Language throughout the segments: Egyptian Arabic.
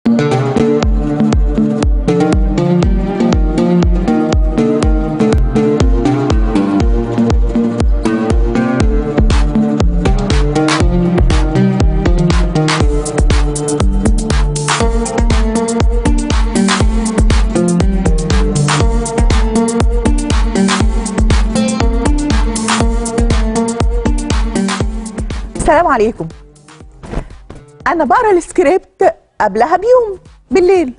السلام عليكم انا بقرا السكريبت قبلها بيوم بالليل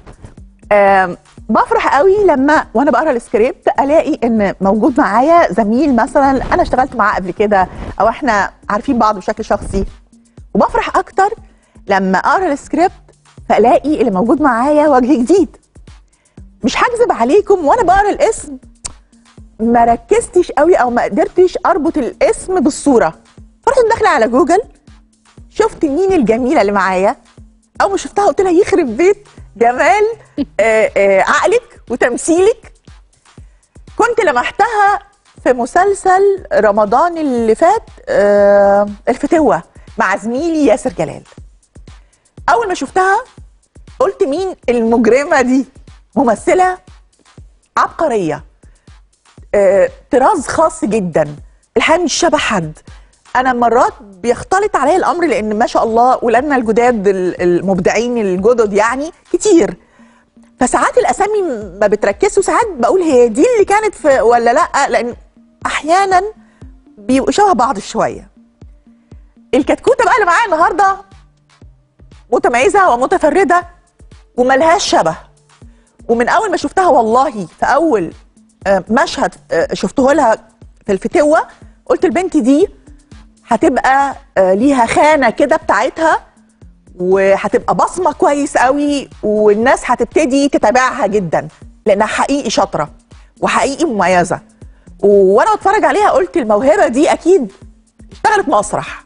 آم، بفرح قوي لما وانا بقرا السكريبت الاقي ان موجود معايا زميل مثلا انا اشتغلت معاه قبل كده او احنا عارفين بعض بشكل شخصي وبفرح اكتر لما اقرا السكريبت فالاقي اللي موجود معايا وجه جديد مش هكذب عليكم وانا بقرا الاسم ما ركزتش قوي او ما قدرتش اربط الاسم بالصوره فرحت داخله على جوجل شفت مين الجميله اللي معايا اول ما شفتها قلت لها يخرب بيت جمال آه، آه، عقلك وتمثيلك كنت لمحتها في مسلسل رمضان اللي فات آه، الفتوه مع زميلي ياسر جلال اول ما شفتها قلت مين المجرمه دي ممثله عبقريه آه، طراز خاص جدا الحقيقه مش شبه حد انا مرات بيختلط عليا الامر لان ما شاء الله ولادنا الجداد ال- المبدعين الجدد يعني كتير فساعات الاسامي ما بتركزش وساعات بقول هي دي اللي كانت في ولا لا لان احيانا بيبقوا شبه بعض شويه الكتكوته بقى اللي معايا النهارده متميزه ومتفرده وملهاش شبه ومن اول ما شفتها والله في اول آه، مشهد آه، شفته لها في الفتوه قلت البنت دي هتبقى آه، ليها خانه كده بتاعتها وهتبقى بصمه كويس قوي والناس هتبتدي تتابعها جدا لانها حقيقي شاطره وحقيقي مميزه وانا بتفرج عليها قلت الموهبه دي اكيد اشتغلت مسرح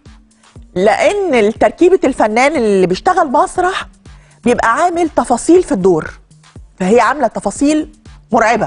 لان تركيبه الفنان اللي بيشتغل مسرح بيبقى عامل تفاصيل في الدور فهي عامله تفاصيل مرعبه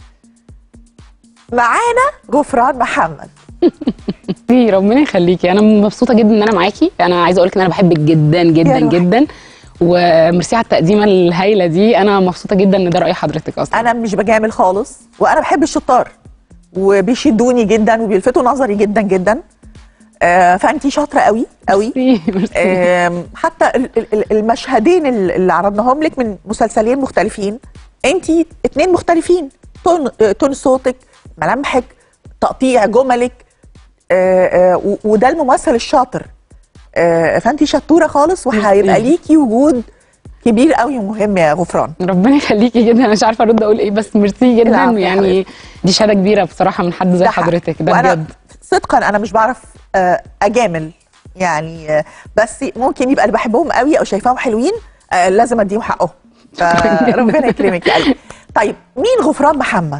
معانا غفران محمد ميرسي ربنا يخليكي انا مبسوطه جدا ان انا معاكي انا عايزه اقول لك ان انا بحبك جدا جدا روحي. جدا وميرسي على التقديمه الهايله دي انا مبسوطه جدا ان ده راي حضرتك اصلا انا مش بجامل خالص وانا بحب الشطار وبيشدوني جدا وبيلفتوا نظري جدا جدا آه فانتي شاطره قوي قوي ميرسي ميرسي آم، حتى ال- ال- ال- المشهدين ال- اللي عرضناهم لك من مسلسلين مختلفين انتي اتنين مختلفين تون آه، تون صوتك ملامحك تقطيع جملك آه، آه، و- وده الممثل الشاطر آه، فانتي شطوره خالص وهيبقى ميرسي. ليكي وجود كبير قوي ومهم يا غفران ربنا يخليكي جدا انا مش عارفه ارد اقول ايه بس ميرسي جدا العفو يا يعني دي شهاده كبيره بصراحه من حد زي ده حق. حضرتك ده وأنا بجد صدقا انا مش بعرف آه، اجامل يعني آه، بس ممكن يبقى اللي بحبهم قوي او شايفاهم حلوين آه، لازم اديهم حقهم فربنا يكرمك يا قلبي طيب مين غفران محمد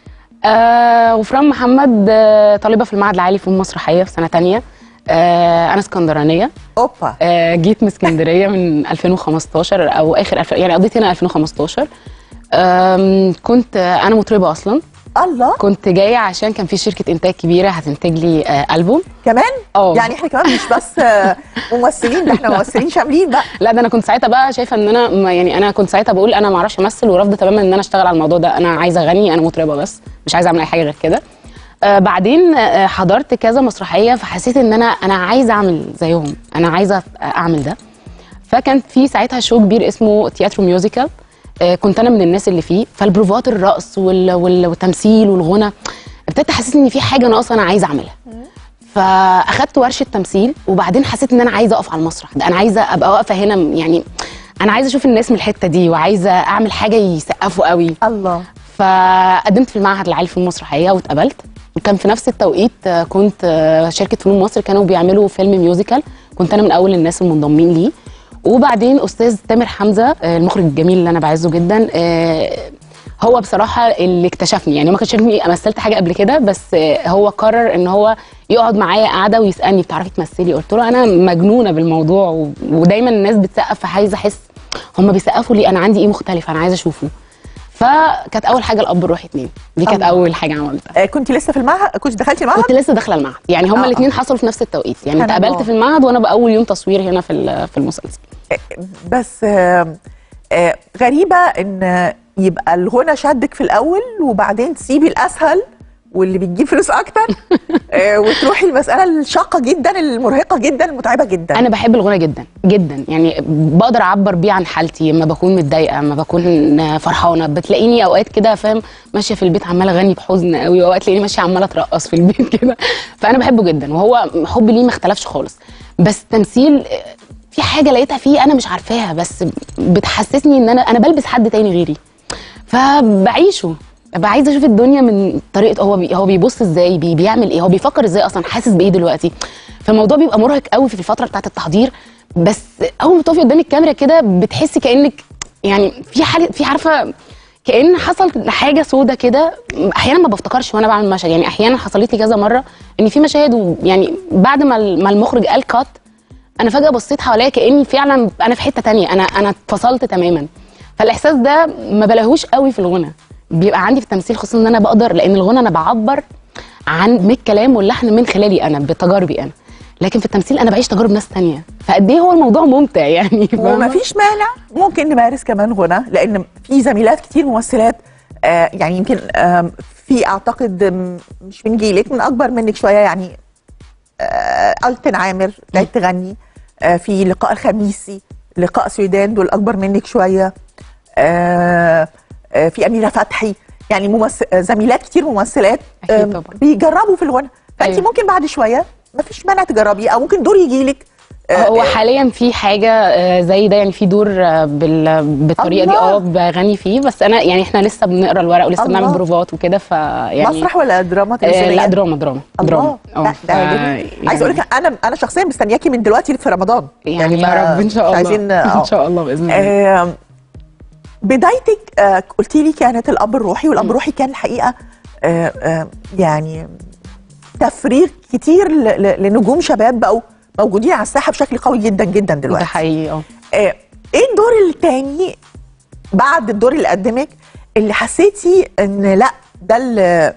آه غفران محمد آه طالبه في المعهد العالي في المسرحيه في سنه تانية آه انا اسكندرانيه اوبا آه، جيت من اسكندريه من 2015 او اخر الف... يعني قضيت هنا 2015 آم، كنت آه، انا مطربه اصلا الله كنت جايه عشان كان في شركه انتاج كبيره هتنتج لي آه، البوم كمان اه يعني احنا كمان مش بس آه، ممثلين ده احنا ممثلين شاملين بقى لا ده انا كنت ساعتها بقى شايفه ان انا ما يعني انا كنت ساعتها بقول انا ما اعرفش امثل ورافضه تماما ان انا اشتغل على الموضوع ده انا عايزه اغني انا مطربه بس مش عايزه اعمل اي حاجه غير كده آه بعدين آه حضرت كذا مسرحيه فحسيت ان انا انا عايزه اعمل زيهم انا عايزه اعمل ده فكان في ساعتها شو كبير اسمه تياترو ميوزيكال آه كنت انا من الناس اللي فيه فالبروفات الرقص وال... وال... والتمثيل والغنى ابتديت احس ان في حاجه ناقصه انا عايزه اعملها فاخدت ورشه تمثيل وبعدين حسيت ان انا عايزه اقف على المسرح ده انا عايزه ابقى واقفه هنا يعني انا عايزه اشوف الناس من الحته دي وعايزه اعمل حاجه يسقفوا قوي الله فقدمت في المعهد العالي في المسرحيه واتقبلت وكان في نفس التوقيت آه، كنت آه، شركه فنون مصر كانوا بيعملوا فيلم ميوزيكال كنت انا من اول الناس المنضمين ليه وبعدين استاذ تامر حمزه آه، المخرج الجميل اللي انا بعزه جدا آه، هو بصراحه اللي اكتشفني يعني هو ما كانش شايفني مثلت حاجه قبل كده بس آه، هو قرر ان هو يقعد معايا قاعده ويسالني بتعرفي تمثلي قلت له انا مجنونه بالموضوع و- ودايما الناس بتسقف فعايزه احس هم بيسقفوا لي انا عندي ايه مختلف انا عايزه اشوفه فكانت اول حاجه الاب الروحي اتنين دي كانت الله. اول حاجه عملتها آه، كنت لسه في المعهد كنت دخلتي المعهد كنت لسه داخله المعهد يعني هما آه. الاثنين حصلوا في نفس التوقيت يعني سبحان اتقابلت الله. في المعهد وانا باول يوم تصوير هنا في ال- في المسلسل بس آه، آه، غريبه ان يبقى الغنى شدك في الاول وبعدين تسيبي الاسهل واللي بتجيب فلوس اكتر آه، وتروحي المساله الشاقه جدا المرهقه جدا المتعبه جدا انا بحب الغنى جدا جدا يعني بقدر اعبر بيه عن حالتي لما بكون متضايقه لما بكون فرحانه بتلاقيني اوقات كده فاهم ماشيه في البيت عماله اغني بحزن قوي واوقات تلاقيني ماشيه عماله اترقص في البيت كده فانا بحبه جدا وهو حبي ليه ما اختلفش خالص بس التمثيل في حاجه لقيتها فيه انا مش عارفاها بس بتحسسني ان انا انا بلبس حد تاني غيري فبعيشه ببقى عايزه اشوف الدنيا من طريقه هو بي هو بيبص ازاي بي بيعمل ايه هو بيفكر ازاي اصلا حاسس بايه دلوقتي فالموضوع بيبقى مرهق قوي في الفتره بتاعه التحضير بس اول ما تقفي قدام الكاميرا كده بتحسي كانك يعني في حاله في عارفه كان حصل حاجه سودة كده احيانا ما بفتكرش وانا بعمل مشهد يعني احيانا حصلت لي كذا مره ان في مشاهد ويعني بعد ما ما المخرج قال كات انا فجاه بصيت حواليا كاني فعلا انا في حته تانية انا انا اتفصلت تماما فالاحساس ده ما بلاهوش قوي في الغنى بيبقى عندي في التمثيل خصوصا ان انا بقدر لان الغنى انا بعبر عن من الكلام واللحن من خلالي انا بتجاربي انا لكن في التمثيل انا بعيش تجارب ناس تانية فقد ايه هو الموضوع ممتع يعني فاهمة؟ ومفيش مانع ممكن نمارس كمان غنى لان في زميلات كتير ممثلات آه يعني يمكن آم، في اعتقد آم، مش من جيلك من اكبر منك شويه يعني آه التن عامر بقت تغني آه في لقاء الخميسي لقاء سويدان دول اكبر منك شويه آه آه في اميره فتحي يعني ممثل آه، زميلات كتير ممثلات أكيد آم، طبعاً. بيجربوا في الغنى فانت أيوة. ممكن بعد شويه مفيش مانع تجربي او ممكن دور يجيلك آه، هو حاليا في حاجه آه، زي ده يعني في دور آه، بال- بالطريقه دي الله. اه بغني فيه بس انا يعني احنا لسه بنقرا الورق ولسه الله. بنعمل بروفات وكده فيعني مسرح ولا دراما آه تمثيليه؟ لا دراما دراما دراما الله اه لا، ده ف- جميل. عايز اقول لك انا انا شخصيا مستنياكي من دلوقتي في رمضان يعني ما- يا رب ان شاء مش الله عايزين ان آه. شاء الله باذن الله آم، بدايتك آه، قلتي لي كانت الاب الروحي والاب الروحي كان الحقيقه آه، آه، يعني تفريغ كتير ل- ل- لنجوم شباب بقوا موجودين على الساحه بشكل قوي جدا جدا ده دلوقتي حقيقي اه آه، ايه الدور التاني بعد الدور اللي قدمك اللي حسيتي ان لا ده اللي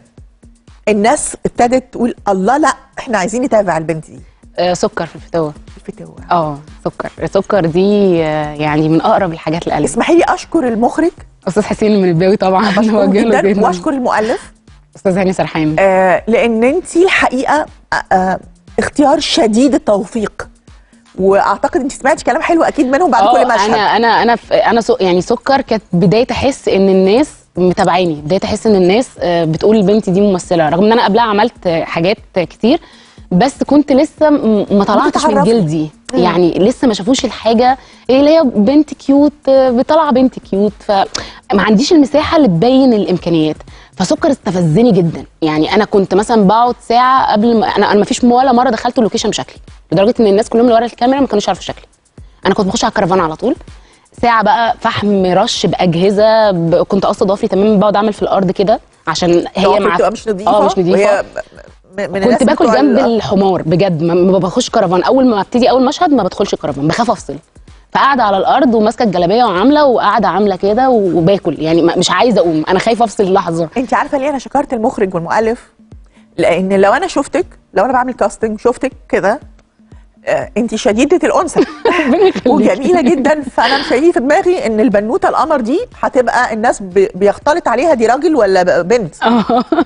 الناس ابتدت تقول الله لا احنا عايزين نتابع البنت دي آه، سكر في الفتوه الفتوة اه سكر سكر دي آه، يعني من اقرب الحاجات لقلبي اسمحي لي اشكر المخرج استاذ حسين من الباوي طبعا مشكور بوجه له جدا جدا واشكر المؤلف استاذ هاني سرحان آه لان انت الحقيقه آه آه اختيار شديد التوفيق واعتقد انت سمعتي كلام حلو اكيد منهم بعد اه كل مشهد انا انا انا ف- انا سو يعني سكر كانت بدايه احس ان الناس متابعيني بدايه احس ان الناس آه، بتقول البنت دي ممثله رغم ان انا قبلها عملت آه، حاجات كتير بس كنت لسه م- ما طلعتش من بتتعرفي. جلدي يعني لسه ما شافوش الحاجه إيه اللي هي بنت كيوت آه، بطلع بنت كيوت فما عنديش المساحه اللي تبين الامكانيات فسكر استفزني جدا يعني انا كنت مثلا بقعد ساعه قبل ما انا انا ما فيش ولا مره دخلت اللوكيشن بشكلي لدرجه ان الناس كلهم اللي ورا الكاميرا ما كانوش يعرفوا شكلي انا كنت بخش على الكرفان على طول ساعه بقى فحم رش باجهزه ب... كنت قاصه ضفري تماما بقعد اعمل في الارض كده عشان هي ضوافرك مع بتبقى مش نظيفه اه مش نظيفه وهي م- من الناس كنت باكل بتوع جنب ال- الحمار بجد ما, ما بخش كرفان اول ما ابتدي اول مشهد ما بدخلش كرفان بخاف افصل فقاعده على الارض وماسكه الجلابيه وعامله وقاعده عامله كده وباكل يعني ما- مش عايزه اقوم انا خايفه افصل لحظه انت عارفه ليه انا شكرت المخرج والمؤلف لان لو انا شفتك لو انا بعمل كاستنج شفتك كده آه انت شديده الانثى ربنا يخليك. وجميله جدا فانا مش هيجي في دماغي ان البنوته القمر دي هتبقى الناس بي- بيختلط عليها دي راجل ولا ب- بنت اه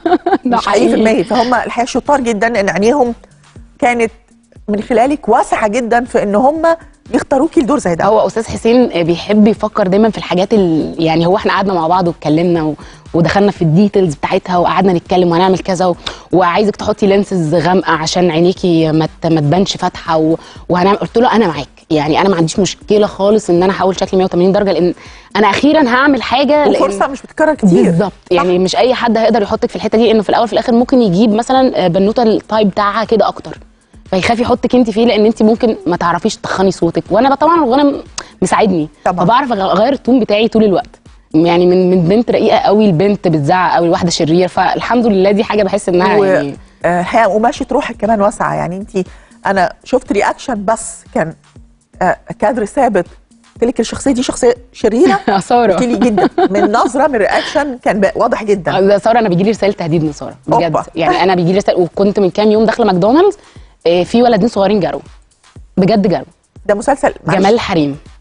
ده مش هيجي في حقيقي دماغي فهم الحقيقه شطار جدا ان عينيهم كانت من خلالك واسعه جدا في ان هم يختاروكي لدور زي ده هو استاذ حسين بيحب يفكر دايما في الحاجات ال... يعني هو احنا قعدنا مع بعض واتكلمنا و... ودخلنا في الديتيلز بتاعتها وقعدنا نتكلم وهنعمل كذا و... وعايزك تحطي لينسز غامقه عشان عينيكي ما ت... ما تبانش فاتحه و... وهنعمل قلت له انا معاك يعني انا ما عنديش مشكله خالص ان انا احول شكلي 180 درجه لان انا اخيرا هعمل حاجه لأن... وفرصه مش بتتكرر كتير بالظبط يعني مش اي حد هيقدر يحطك في الحته دي لانه في الاول في الاخر ممكن يجيب مثلا بنوته التايب بتاعها كده اكتر فيخاف يحطك انت فيه لان انت ممكن ما تعرفيش تخني صوتك وانا طبعا الغنى مساعدني طبعاً. فبعرف اغير التون بتاعي طول الوقت يعني من من بنت رقيقه قوي لبنت بتزعق قوي لواحده شرير فالحمد لله دي حاجه بحس انها و... يعني آه، هي قماشة روحك كمان واسعة يعني انت انا شفت رياكشن بس كان آه، كادر ثابت قلت لك الشخصية دي شخصية شريرة قلت ساره لي جدا من نظرة من رياكشن كان بقى واضح جدا ده ساره انا بيجي لي رساله تهديد من ساره بجد أوبا. يعني انا بيجي لي رساله وكنت من كام يوم داخله ماكدونالدز آه، في ولدين صغيرين جروا بجد جروا ده مسلسل معلش. جمال حريم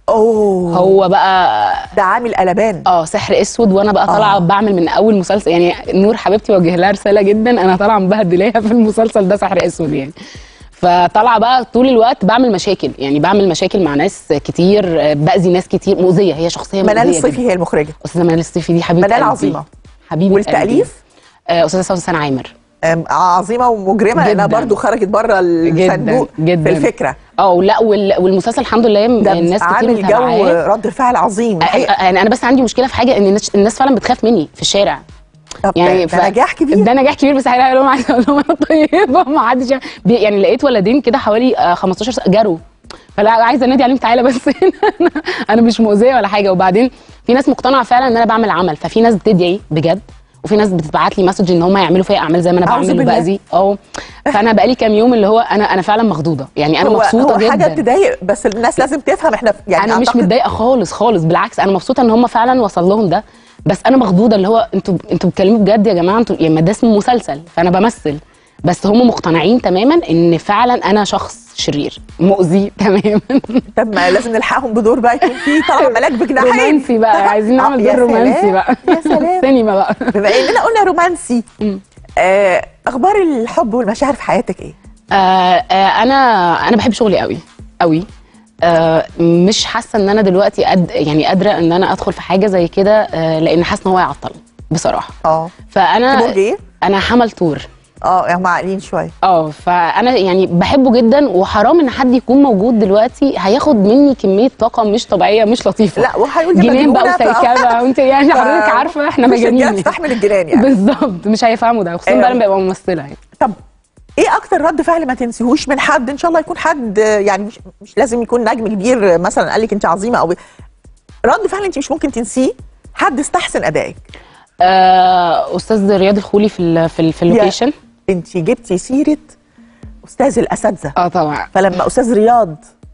اوه هو بقى ده عامل قلبان اه سحر اسود وانا بقى طالعه آه. بعمل من اول مسلسل يعني نور حبيبتي وجه لها رساله جدا انا طالعه مبهدلاها في المسلسل ده سحر اسود يعني فطالعه بقى طول الوقت بعمل مشاكل يعني بعمل مشاكل مع ناس كتير آه، باذي ناس كتير مؤذيه هي شخصيه منال مؤذيه الصيفي جدا هي المخرجه استاذه منال الصيفي دي حبيبه منال قلبي. عظيمة. حبيبه والتأليف؟ قلبي. آه، استاذه سوسن عامر أم، عظيمه ومجرمه لانها جداً. برضو خرجت بره الصندوق جدا في الفكره اه لا وال- والمسلسل الحمد لله ده الناس كتير عامل جو متابعاه رد فعل عظيم آه، آه، يعني انا بس عندي مشكله في حاجه ان الناس- الناس فعلا بتخاف مني في الشارع طب يعني ده نجاح كبير ده نجاح كبير بس هقول لهم عايزه اقول لهم انا طيبه ما حدش يعمل- بي- يعني لقيت ولدين كده حوالي آه، 15 سنه جروا فلا عايزه انادي عليهم تعالى بس هنا انا مش مؤذيه ولا حاجه وبعدين في ناس مقتنعه فعلا ان انا بعمل عمل ففي ناس بتدعي بجد وفي ناس بتبعت لي مسج ان هم يعملوا فيا اعمال زي ما انا أعوذ بعمل بالله. وباذي اه فانا بقالي كام يوم اللي هو انا انا فعلا مخضوضه يعني انا هو مبسوطه هو جدا حاجه تضايق بس الناس لازم تفهم احنا يعني انا مش أعتقد متضايقه خالص خالص بالعكس انا مبسوطه ان هم فعلا وصل لهم ده بس انا مخضوضه اللي هو انتوا انتوا بتكلموا بجد يا جماعه انتوا يعني ما ده اسمه مسلسل فانا بمثل بس هم مقتنعين تماما ان فعلا انا شخص شرير مؤذي تماما طب ما لازم نلحقهم بدور بقى يكون في طالع ملاك بجناحين رومانسي بقى عايزين نعمل آه، يا دور رومانسي سلام، بقى يا سلام سينما بقى بما اننا قلنا رومانسي آه اخبار الحب والمشاعر في حياتك ايه؟ آه آه انا انا بحب شغلي قوي قوي آه مش حاسه ان انا دلوقتي قد يعني قادره ان انا ادخل في حاجه زي كده آه لان حاسه ان هو هيعطلني بصراحه اه فانا برج ايه؟ انا حمل تور اه يعني معقلين شويه اه فانا يعني بحبه جدا وحرام ان حد يكون موجود دلوقتي هياخد مني كميه طاقه مش طبيعيه مش لطيفه لا وهيقول دي جنان بقى مجنونة، ف- وسيكبه وانت يعني حضرتك عارفه احنا مش رجالة مجانين تستحمل الجنان يعني بالظبط مش هيفهموا ده خصوصا آه. بقى لما يبقى ممثله يعني طب ايه اكتر رد فعل ما تنسيهوش من حد ان شاء الله يكون حد آه، يعني مش, مش لازم يكون نجم كبير آه، مثلا قال لك انت عظيمه او رد فعل انت مش ممكن تنسيه حد استحسن ادائك آه استاذ رياض الخولي في ال في, ال في اللوكيشن انت جبتي سيره استاذ الاساتذه اه طبعا فلما استاذ رياض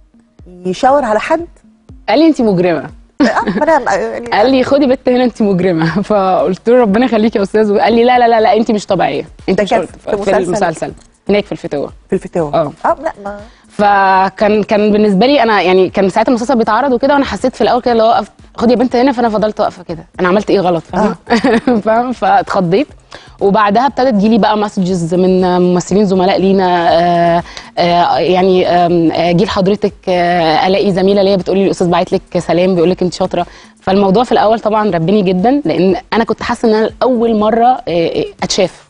يشاور على حد قال لي انت مجرمه آه، ما انا يعني قال لي خدي بنت هنا انت مجرمه فقلت له ربنا يخليك يا استاذ وقال لي لا لا لا لا انت مش طبيعيه انت ده مش كان قلت في في مسلسل؟ المسلسل هناك في الفتوه في الفتاوى اه. اه لا ما فكان كان بالنسبه لي انا يعني كان ساعتها المسلسل بيتعرض وكده وانا حسيت في الاول كده اللي هو أقف- خدي يا بنت هنا فانا فضلت واقفه كده انا عملت ايه غلط فاهمه فاهم فاتخضيت وبعدها ابتدت تجيلي بقى مسجز من ممثلين زملاء لينا آه، آه، يعني آم، آه، جيل حضرتك آه، الاقي زميله ليا بتقول لي الاستاذ باعت لك سلام بيقول لك انت شاطره فالموضوع في الاول طبعا ربني جدا لان انا كنت حاسه ان انا لاول مره آه، آه، اتشاف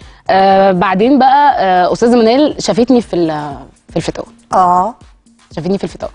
آه بعدين بقى آه استاذه منال شافتني في ال- في الفتاوى اه شافتني في الفتاوى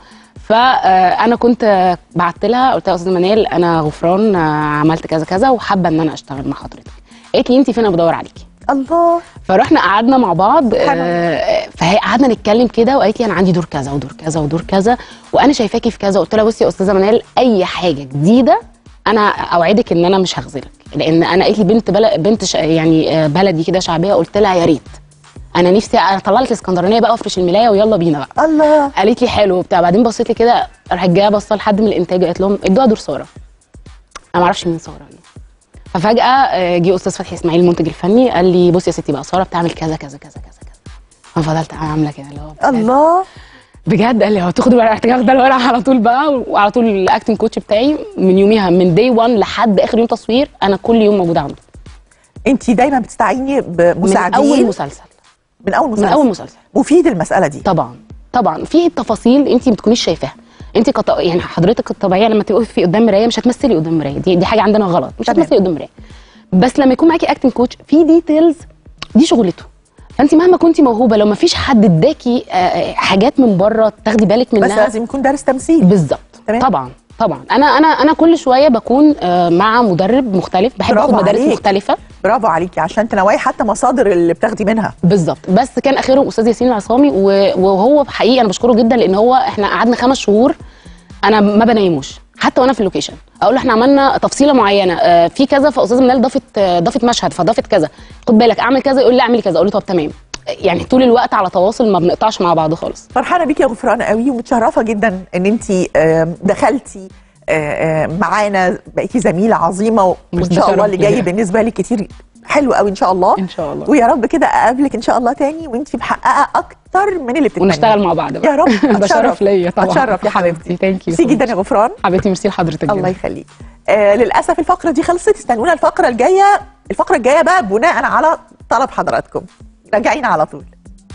فانا كنت بعت لها قلت لها يا استاذه منال انا غفران آه، عملت كذا كذا وحابه ان انا اشتغل مع حضرتك قالت لي انت فين انا بدور عليكي الله فرحنا قعدنا مع بعض سبحان آه، فهي قعدنا نتكلم كده وقالت لي انا عندي دور كذا ودور كذا ودور كذا وانا شايفاكي في كذا قلت لها بصي يا استاذه منال اي حاجه جديده انا اوعدك ان انا مش هخذلك لان انا قالت لي بنت بل... بنت ش... يعني آه، بلدي كده شعبيه قلت لها يا ريت انا نفسي اطلع لك الاسكندرانيه بقى وافرش الملايه ويلا بينا بقى الله قالت لي حلو وبتاع بعدين بصيت لي كده راحت جايه بصه لحد من الانتاج قالت لهم ادوها دور ساره انا ما اعرفش مين ساره دي ففجاه آه، جه استاذ فتحي اسماعيل المنتج الفني قال لي بصي يا ستي بقى ساره بتعمل كذا كذا كذا كذا كذا ففضلت عامله كده اللي هو بجد. الله بجد قال لي هتاخد الورقه رحت واخده الورقه على طول بقى وعلى طول الاكتنج كوتش بتاعي من يوميها من دي 1 لحد اخر يوم تصوير انا كل يوم موجوده عنده انت دايما بتستعيني من بمساعدين اول مسلسل من اول من مسلسل اول مسلسل مفيد المساله دي طبعا طبعا في تفاصيل انت ما بتكونيش شايفاها انت كط... يعني حضرتك الطبيعيه لما تقفي قدام مرايه مش هتمثلي قدام مرايه دي دي حاجه عندنا غلط مش تمام. هتمثلي قدام مرايه بس لما يكون معاكي اكتنج كوتش في ديتيلز دي شغلته فانت مهما كنتي موهوبه لو ما فيش حد اداكي آه، آه، حاجات من بره تاخدي بالك بس منها لازم يكون دارس تمثيل بالظبط تمام. طبعا طبعا انا انا انا كل شويه بكون آه، مع مدرب مختلف بحب برافو اخد مدارس عليك. مختلفه برافو عليكي عشان تنوعي حتى مصادر اللي بتاخدي منها بالظبط بس كان اخرهم استاذ ياسين العصامي و- وهو حقيقي انا بشكره جدا لان هو احنا قعدنا خمس شهور انا ما بنيموش حتى وانا في اللوكيشن اقول له احنا عملنا تفصيله معينه آه، في كذا فاستاذ منال ضافت آه، ضافت مشهد فضافت كذا خد بالك اعمل كذا يقول لي اعمل كذا اقول له طب تمام يعني طول الوقت على تواصل ما بنقطعش مع بعض خالص فرحانه بيكي يا غفران قوي ومتشرفه جدا ان انت دخلتي آه، آه، معانا بقيتي زميله عظيمه وان ده شاء الله شرف اللي جاي ليا. بالنسبه لي كتير حلو قوي ان شاء الله ان شاء الله ويا رب كده اقابلك ان شاء الله تاني وانت محققه اكتر من اللي بتتمني ونشتغل مع بعض بقى يا رب ده أتشرف. شرف ليا طبعا اتشرف يا حبيبتي ثانك يو ميرسي جدا يا غفران حبيبتي ميرسي لحضرتك الله جدا يخليك آه للاسف الفقره دي خلصت استنونا الفقره الجايه الفقره الجايه بقى بناء على طلب حضراتكم راجعين على طول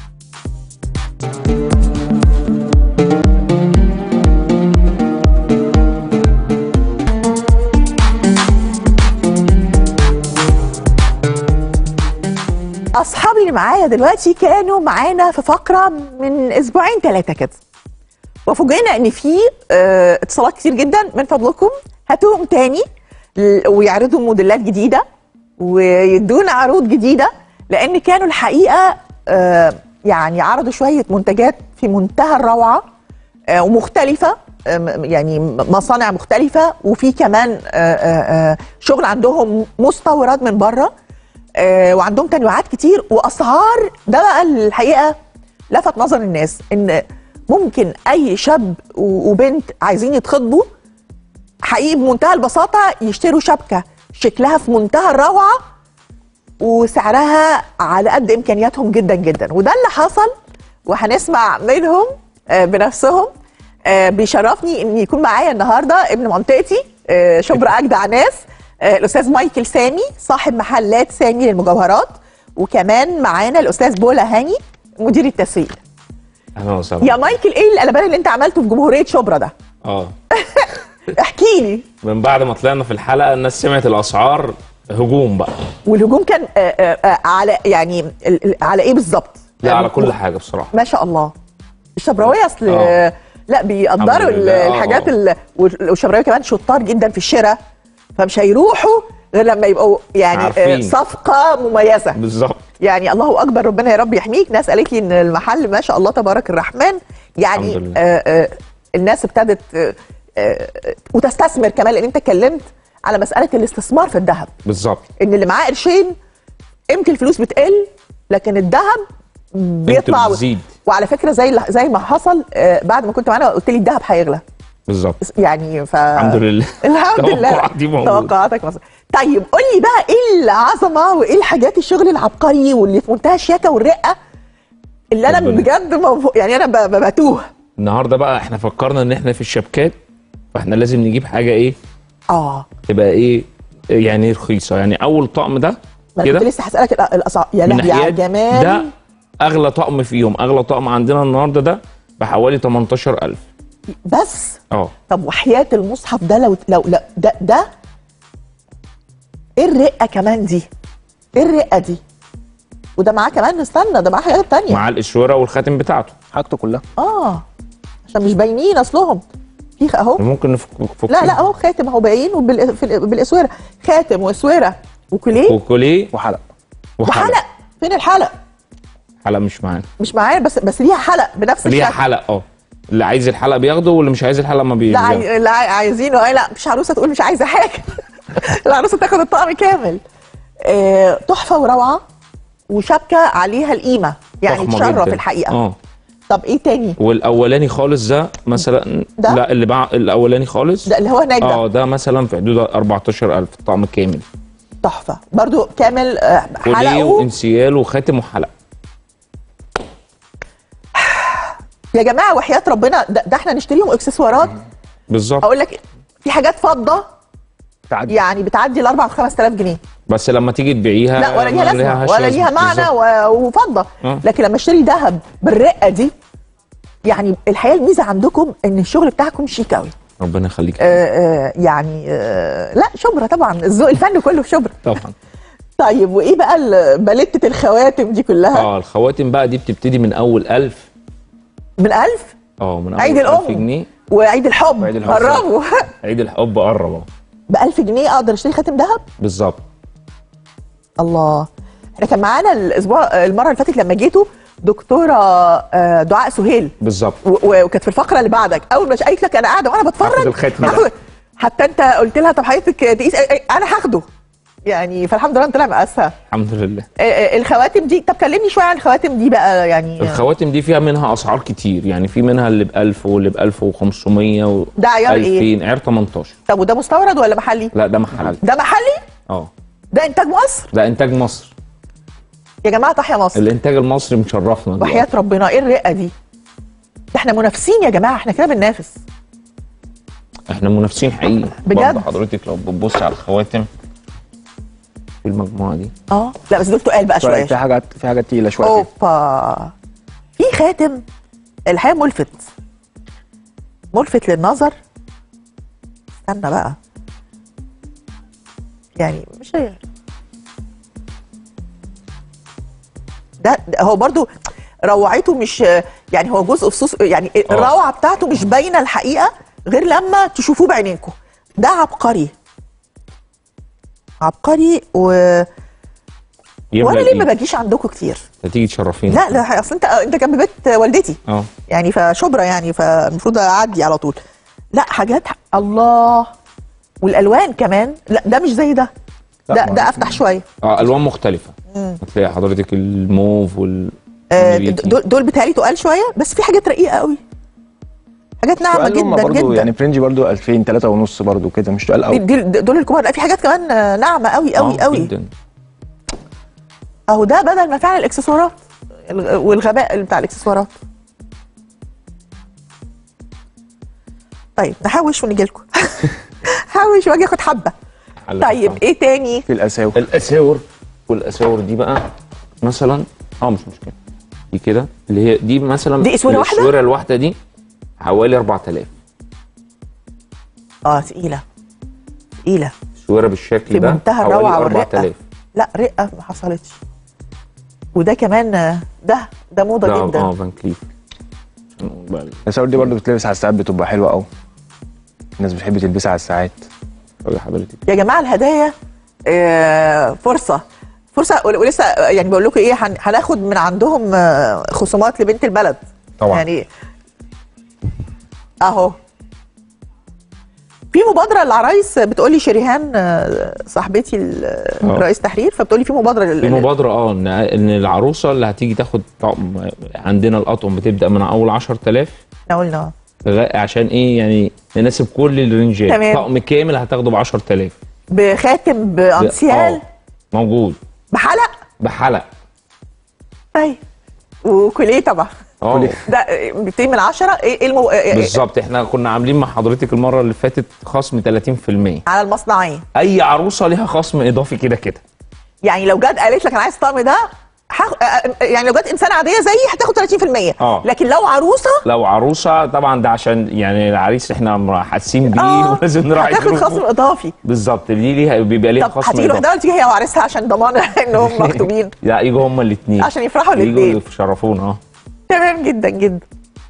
اصحابي اللي معايا دلوقتي كانوا معانا في فقره من اسبوعين ثلاثه كده وفوجئنا ان في آه، اتصالات كتير جدا من فضلكم هاتوهم تاني ل- ويعرضوا موديلات جديده ويدونا عروض جديده لان كانوا الحقيقه آه، يعني عرضوا شويه منتجات في منتهى الروعه آه، ومختلفه آه، م- يعني م- مصانع مختلفه وفي كمان آه، آه، آه، شغل عندهم مستورد من بره آه، وعندهم تنويعات كتير واسعار ده بقى الحقيقه لفت نظر الناس ان ممكن اي شاب و- وبنت عايزين يتخطبوا حقيقي بمنتهى البساطه يشتروا شبكه شكلها في منتهى الروعه وسعرها على قد امكانياتهم جدا جدا وده اللي حصل وهنسمع منهم آه، بنفسهم آه، بيشرفني ان يكون معايا النهارده ابن منطقتي آه، شبرا اجدع ناس آه، الاستاذ مايكل سامي صاحب محلات سامي للمجوهرات وكمان معانا الاستاذ بولا هاني مدير التسويق اهلا وسهلا يا مايكل ايه القلبان اللي انت عملته في جمهوريه شبرا ده اه احكي لي من بعد ما طلعنا في الحلقه الناس سمعت الاسعار هجوم بقى والهجوم كان آه، آه، آه، على يعني ال- ال- على ايه بالظبط لا يعني على كل حاجه بصراحه ما شاء الله الشبراويه اصل آه. لا بيقدروا الحمد ال- لله، آه. الحاجات ال- وال- والشبراويه كمان شطار جدا في الشراء فمش هيروحوا غير لما يبقوا يعني آه، عارفين. صفقه مميزه بالظبط يعني الله اكبر ربنا يا رب يحميك ناس قالت لي ان المحل ما شاء الله تبارك الرحمن يعني الحمد لله. آه آه الناس ابتدت آه آه وتستثمر كمان لان انت اتكلمت على مساله الاستثمار في الذهب بالظبط ان اللي معاه قرشين قيمه الفلوس بتقل لكن الذهب بيطلع و- بتزيد. وعلى فكره زي اللي- زي ما حصل آه، بعد ما كنت معانا قلت لي الذهب هيغلى بالظبط يعني ف الحمد لله الحمد لله توقعاتي موجودة. توقعاتك مصر. طيب قول لي بقى ايه العظمه وايه الحاجات الشغل العبقري واللي في منتهى الشياكه والرقه اللي انا ربنا. بجد موفو- يعني انا ب- ب- بتوه النهارده بقى احنا فكرنا ان احنا في الشبكات فاحنا لازم نجيب حاجه ايه اه تبقى ايه يعني رخيصه يعني اول طقم ده ما انا كنت كده لسه هسالك الأ- الاسعار يا من لهوي على ناحيات الجمال ده اغلى طقم فيهم اغلى طقم عندنا النهارده ده بحوالي 18000 بس اه طب وحياة المصحف ده لو لو لا ده ده ايه الرقة كمان دي؟ ايه الرقة دي؟ وده معاه كمان استنى ده معاه حاجات تانية مع الاسوره والخاتم بتاعته حاجته كلها اه عشان مش باينين اصلهم في خ- اهو ممكن نفك نفك- لا لا اهو خاتم اهو باين وبال- في ال- بالاسوره خاتم واسوره وكوليه وكوليه وحلق وحلق فين الحلق؟ حلقه مش معانا مش معايا بس بس ليها حلق بنفس ليها الشكل حلق اه اللي عايز الحلقه بياخده واللي مش عايز الحلقه ما بي لا عاي... لا عاي- عايزينه أي لا مش عروسه تقول مش عايزه حاجه العروسه تاخد الطقم كامل آه، تحفه وروعه وشبكه عليها القيمه يعني ضخمة تشرف جداً. الحقيقه اه طب ايه تاني والاولاني خالص ده مثلا ده؟ لا اللي بع... الاولاني خالص ده اللي هو هناك اه ده ده مثلا في حدود 14000 طقم كامل تحفه برضو كامل آه، كوليه حلقه وانسيال وخاتم وحلق يا جماعه وحياه ربنا ده, ده احنا نشتريهم اكسسوارات بالظبط اقول لك في حاجات فضه تعدي يعني بتعدي ال 4 5000 جنيه بس لما تيجي تبيعيها لا ولا ليها ما لازمه لهاش ولا لازمة. ليها معنى بالظبط. و- وفضه آه. لكن لما اشتري ذهب بالرقه دي يعني الحقيقه الميزه عندكم ان الشغل بتاعكم شيك قوي ربنا يخليك آه آه يعني آه لا شبرا طبعا الذوق الفني كله في شبرا طبعا طيب وايه بقى ال- باليتة الخواتم دي كلها اه الخواتم بقى دي بتبتدي من اول 1000 من 1000 اه من اول عيد 1000 الام جنيه وعيد الحب وعيد الحب. قربوا عيد الحب قرب اهو ب 1000 جنيه اقدر اشتري خاتم ذهب بالظبط الله احنا كان معانا الاسبوع المره اللي فاتت لما جيتوا دكتوره آه، دعاء سهيل بالظبط و- و- وكانت في الفقره اللي بعدك اول ما قالت لك انا قاعده وانا بتفرج هاخد الختم ده. هاخد- حتى انت قلت لها طب حضرتك تقيس إيه- إيه، انا هاخده يعني فالحمد لله طلع مقاسها الحمد لله آه، آه، الخواتم دي طب كلمني شويه عن الخواتم دي بقى يعني الخواتم دي فيها منها اسعار كتير يعني في منها اللي ب 1000 واللي ب 1500 و ده عيار ايه؟ 2000 عيار 18 طب وده مستورد ولا محلي؟ لا ده محل ده محلي؟ اه ده انتاج مصر ده انتاج مصر يا جماعه تحيا مصر الانتاج المصري مشرفنا دلوقتي. وحياه ربنا ايه الرقه دي ده احنا منافسين يا جماعه احنا كده بننافس احنا منافسين حقيقي بجد؟ برضه حضرتك لو بتبص على الخواتم في المجموعه دي اه لا بس دول تقال بقى شوية في شويه حاجات في حاجات تقيله شويه فيه. اوبا في خاتم الحقيقه ملفت ملفت للنظر استنى بقى يعني مش هي ده, ده هو برضو روعته مش يعني هو جزء خصوص يعني الروعه بتاعته مش باينه الحقيقه غير لما تشوفوه بعينيكم ده عبقري عبقري و... يملى وانا ليه ما الإيد. باجيش عندكم كتير هتيجي تشرفينا لا لا اصل انت انت جنب بيت والدتي اه يعني فشبرا يعني فالمفروض اعدي على طول لا حاجات الله والالوان كمان لا ده مش زي ده لا، ده ما- ده افتح شويه اه الوان مختلفه هتلاقي حضرتك الموف وال آه، النبيتي. دول دول بتهيألي تقال شويه بس في حاجات رقيقه قوي حاجات ناعمه سؤال هما جدا برضو جدا يعني فرنجي برضو 2000 3 ونص برضو كده مش تقال دي قوي دي دول الكبار لا في حاجات كمان آه، ناعمه قوي قوي آه، قوي جدا اهو ده بدل ما فعلا الاكسسوارات الغ- والغباء بتاع الاكسسوارات طيب نحوش ونجي لكم حوش واجي اخد حبه على طيب فكرة. ايه تاني في الاساور الاساور والاساور دي بقى مثلا اه مش مشكله دي كده اللي هي دي مثلا دي اسورة واحدة؟ الاسوره الواحده دي حوالي 4000 اه تقيله تقيله اسوره بالشكل في ده منتهى حوالي الروعه والرقه 4000 لا رقه ما حصلتش وده كمان آه، ده ده موضه ده جدا اه فان كليف عشان نقول بقى الاساور دي برضو بتلبس على الساعات بتبقى حلوه قوي الناس بتحب تلبسها على الساعات يا حضرتك يا جماعه الهدايا آه، فرصه فرصه ول- ولسه آه، يعني بقول لكم ايه هن- هناخد من عندهم آه، خصومات لبنت البلد طبعا. يعني اهو في مبادره للعرايس بتقولي شريهان آه، صاحبتي ال- آه. رئيس تحرير فبتقولي في مبادره لل- في مبادره اه ان ان العروسه اللي هتيجي تاخد طقم عندنا الاطقم بتبدا من اول 10000 احنا قلنا لغاية- عشان ايه يعني نناسب كل الرنجات تمام. طقم كامل هتاخده ب 10000 بخاتم بانسيال آه، موجود بحلق بحلق طيب وكوليه طبعا اه ده بيبتدي من 10 ايه إيه المو... إيه- بالظبط احنا كنا عاملين مع حضرتك المره اللي فاتت خصم 30% على المصنعيه اي عروسه ليها خصم اضافي كده كده يعني لو جت قالت لك انا عايز الطقم ده حخ... آه، يعني لو جت انسانه عاديه زيي هتاخد 30% آه. لكن لو عروسه لو عروسه طبعا ده عشان يعني العريس احنا حاسين بيه اه ولازم نراعي هتاخد ظروفه. خصم اضافي بالظبط دي ليها بيبقى ليها طب خصم هتيجي لوحدها اضافي ولا تيجي هي وعريسها عشان ضمان انهم مكتوبين لا يجوا هما الاثنين عشان يفرحوا الاتنين. يجوا يشرفونا اه تمام جدا جدا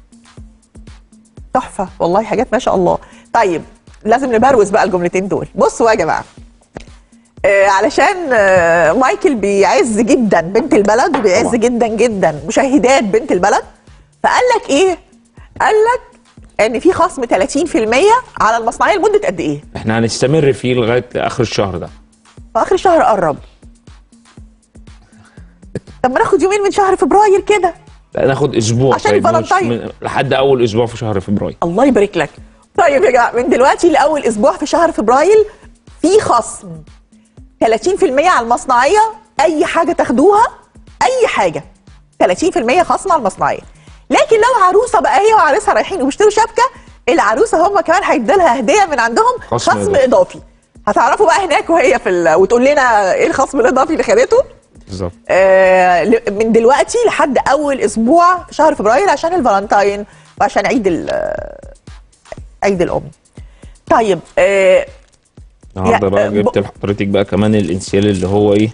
تحفه والله حاجات ما شاء الله طيب لازم نبروز بقى الجملتين دول بصوا يا جماعه آه علشان آه مايكل بيعز جدا بنت البلد وبيعز طبعا. جدا جدا مشاهدات بنت البلد فقال لك ايه قال لك ان في خصم 30% على المصنعيه لمده قد ايه احنا هنستمر فيه لغايه اخر الشهر ده في اخر الشهر قرب طب ما ناخد يومين من شهر فبراير كده لا ناخد اسبوع عشان طيب، الفالنتين. من- لحد اول اسبوع في شهر فبراير الله يبارك لك طيب يا جماعه من دلوقتي لاول اسبوع في شهر فبراير في خصم 30% على المصنعيه اي حاجه تاخدوها اي حاجه 30% خصم على المصنعيه لكن لو عروسه بقى هي وعريسها رايحين وبيشتروا شبكه العروسه هم كمان هيدوا لها هديه من عندهم خصم خصم, إضافي. اضافي هتعرفوا بقى هناك وهي في ال... وتقول لنا ايه الخصم الاضافي اللي خدته بالظبط آه، ل- من دلوقتي لحد اول اسبوع في شهر فبراير عشان الفالنتاين وعشان عيد ال- آه، عيد الام طيب آه النهارده يا- بقى ب- جبت لحضرتك بقى كمان الانسيال اللي هو ايه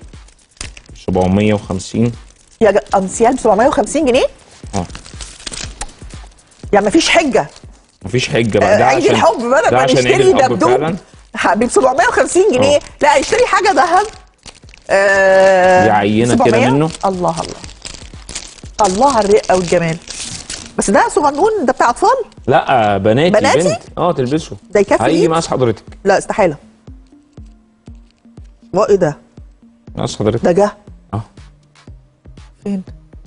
750 يا ج- انسيال ب 750 جنيه اه يعني مفيش حجه مفيش حجه آه بقى ده عيد عشان الحب بدل ده ما عشان عيد نشتري الحب دبدوب فعلا ب 750 جنيه آه. لا يشتري حاجه ذهب آه دي عينة كده 700. منه. الله الله الله على الرقه والجمال بس ده صغنون ده بتاع اطفال لا بناتي بناتي؟ بنت اه تلبسه ده يكفي هيجي إيد؟ مقاس حضرتك لا استحاله ما ايه ده مقاس حضرتك ده جه اه فين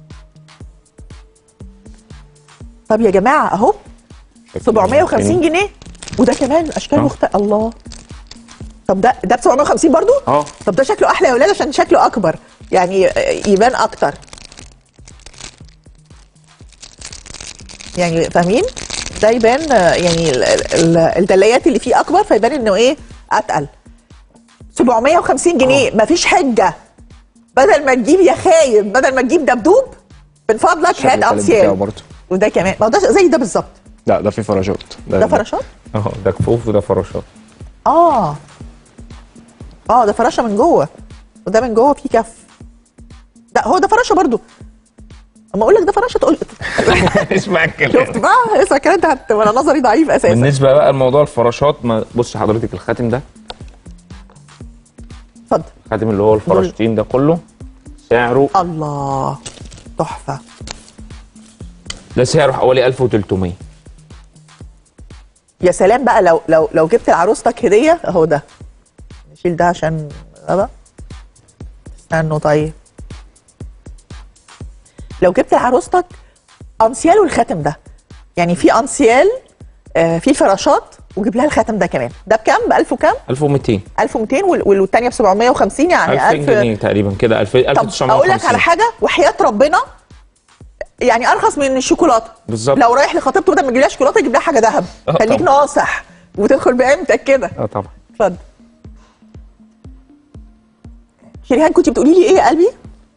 طب يا جماعه اهو شكل 750 تاني. جنيه وده كمان اشكال آه. مختلفه الله طب ده ده ب 750 برضو؟ اه طب ده شكله احلى يا ولاد عشان شكله اكبر يعني يبان اكتر يعني فاهمين ده يبان آه، يعني ال- ال- الدلايات اللي فيه اكبر فيبان انه ايه اتقل 750 جنيه مفيش حجه بدل ما تجيب يا خايب بدل ما تجيب دبدوب من فضلك الشكل هات التالت بتاعه انسيال برضه وده كمان ما هو ده زي ده بالظبط لا ده في فراشات ده فراشات اه ده كفوف وده فراشات اه اه ده فراشه من جوه وده من جوه فيه كف لا هو ده فراشه برضو اما اقول لك ده فراشه تقول اسمع الكلام شفت بقى اسمع كده انت هت- وانا نظري ضعيف اساسا بالنسبه بقى لموضوع الفراشات ما بص حضرتك الخاتم ده اتفضل الخاتم اللي هو الفراشتين ده كله سعره الله تحفه ده سعره حوالي 1300 يا سلام بقى لو لو لو جبت لعروستك هديه اهو ده نشيل ده عشان غابة استنوا طيب لو جبت لعروستك انسيال والخاتم ده يعني في انسيال آه في فراشات وجيب لها الخاتم ده كمان ده بكام ب 1000 وكام 1200 1200 وال- والثانيه ب 750 يعني 2000 1000 جنيه تقريبا كده 2000 طب 1950 اقول لك على حاجه وحياه ربنا يعني ارخص من الشوكولاته بالظبط. لو رايح لخطيبته بدل ما تجيب لها شوكولاته يجيب لها حاجه ذهب آه، خليك طبعا. ناصح وتدخل بقيمتك كده اه طبعا اتفضل شريهان كنت بتقولي لي ايه يا قلبي؟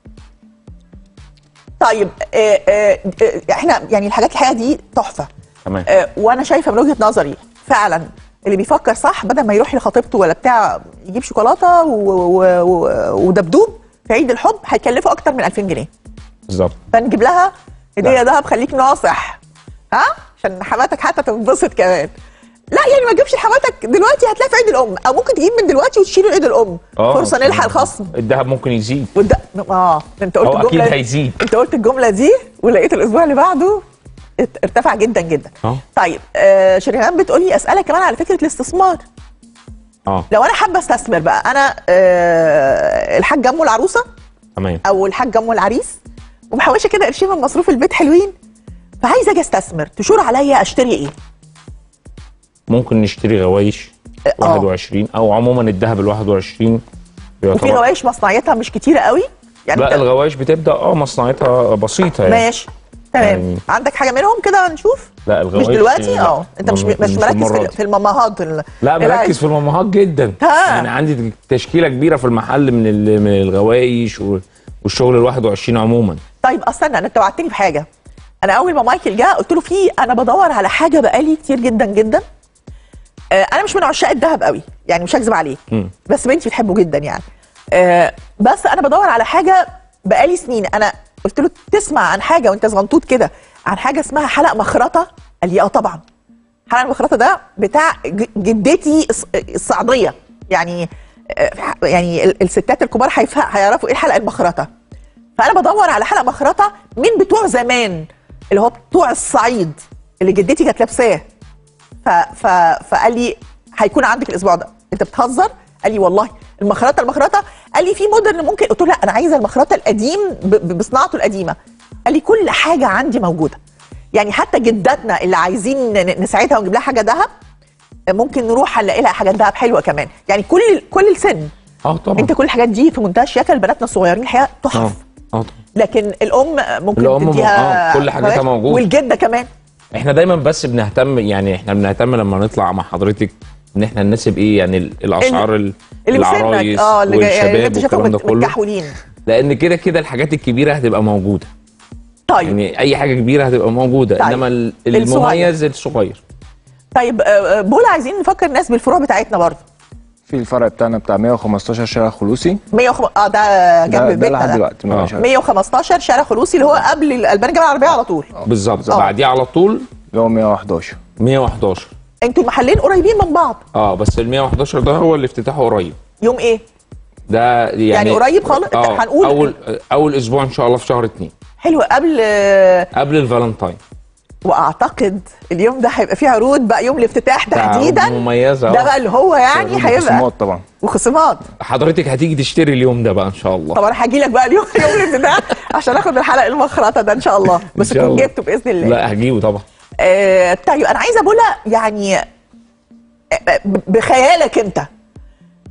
طيب آه آه آه احنا يعني الحاجات الحقيقه دي تحفه تمام آه وانا شايفه من وجهه نظري فعلا اللي بيفكر صح بدل ما يروح لخطيبته ولا بتاع يجيب شوكولاته و- و- و- ودبدوب في عيد الحب هيكلفه اكتر من 2000 جنيه بالظبط فنجيب لها هديه لا. دهب خليك ناصح ها عشان حماتك حتى تنبسط كمان لا يعني ما تجيبش لحماتك دلوقتي هتلاقي في عيد الام او ممكن تجيب من دلوقتي وتشيله عيد الام اه فرصه نلحق الخصم الذهب ممكن يزيد والد... اه انت قلت هو اكيد الجمله هيزيد انت قلت الجمله دي ولقيت الاسبوع اللي بعده ات- ارتفع جدا جدا اه طيب آه شريهان بتقولي اسالك كمان على فكره الاستثمار اه لو انا حابه استثمر بقى انا آه الحاج امه العروسه تمام او الحاج امه العريس ومحوشه كده قرشين من مصروف البيت حلوين فعايزه اجي استثمر تشور عليا اشتري ايه ممكن نشتري غوايش اه 21 او عموما الذهب ال 21 وفي بيعتبر غوايش مصنعيتها مش كتيره قوي يعني لا أنت- الغوايش بتبدا اه مصنعيتها بسيطه يعني ماشي تمام يعني- عندك حاجه منهم كده نشوف لا الغوايش مش دلوقتي لا، اه انت مش ما- مش مركز المرة في, دي. في الماماهات ال- لا العيش. مركز في المامهات جدا ها. يعني عندي تشكيله كبيره في المحل من ال- من الغوايش وال- والشغل ال 21 عموما طيب استنى انا انت وعدتني بحاجه انا اول ما مايكل جه قلت له في انا بدور على حاجه بقالي كتير جدا جدا آه انا مش من عشاق الذهب قوي يعني مش هكذب عليك مم. بس بنتي بتحبه جدا يعني آه بس انا بدور على حاجه بقالي سنين انا قلت له تسمع عن حاجه وانت صغنطوط كده عن حاجه اسمها حلق مخرطه قال لي اه طبعا حلق المخرطه ده بتاع ج- جدتي الص- الصعيديه يعني آه، يعني ال- الستات الكبار هيفه- هيعرفوا ايه الحلقه المخرطه فانا بدور على حلقه مخرطه من بتوع زمان اللي هو بتوع الصعيد اللي جدتي كانت لابساه ف... ف... فقال لي هيكون عندك الاسبوع ده انت بتهزر قال لي والله المخرطه المخرطه قال لي في مودرن ممكن قلت له لا انا عايزه المخرطه القديم ب... ب- بصناعته القديمه قال لي كل حاجه عندي موجوده يعني حتى جداتنا اللي عايزين ن- نساعدها ونجيب لها حاجه ذهب ممكن نروح هنلاقي لها حاجات ذهب حلوه كمان يعني كل كل السن اه طبعا انت كل الحاجات دي في منتهى الشياكه لبناتنا الصغيرين الحقيقه اه تحف اه طبعا لكن الام ممكن الأم م- تديها آه، كل حاجاتها غوايش، موجودة. والجده كمان احنا دايما بس بنهتم يعني احنا بنهتم لما نطلع مع حضرتك ان احنا نناسب ايه يعني ال- الاسعار ال- اللي بسنك العرايس اه اللي جاي- اللي والشباب انت شايفهم والكلام ده مت- كله متكحولين لان كده كده الحاجات الكبيره هتبقى موجوده طيب يعني اي حاجه كبيره هتبقى موجوده طيب. انما ال- الصغير. المميز الصغير طيب آه، آه، بولا عايزين نفكر الناس بالفروع بتاعتنا برضه في الفرع بتاعنا بتاع 115 شارع خلوصي 105 اه ده جنب ده, ده بيتنا لحد ده دلوقتي آه. ماشي 115 شارع خلوصي اللي هو قبل الالبان الجامعه العربيه على طول بالظبط آه. بعديه على طول اللي هو 111 111 انتوا المحلين قريبين من بعض اه بس ال 111 ده هو اللي افتتاحه قريب يوم ايه ده يعني يعني قريب خالص؟ اه هنقول- اول اول اسبوع ان شاء الله في شهر اتنين حلو قبل آه، قبل الفالنتاين واعتقد اليوم ده هيبقى فيه عروض بقى يوم الافتتاح ده تحديدا مميزه ده آه. بقى اللي هو يعني هيبقى خصومات طبعا وخصومات حضرتك هتيجي تشتري اليوم ده بقى ان شاء الله طب انا هاجي لك بقى اليوم يوم الافتتاح عشان اخد الحلقه المخرطه ده ان شاء الله بس شاء تكون الله. جبته باذن الله لا هجيبه طبعا آه طيب انا عايزه بولا يعني آه، ب- بخيالك انت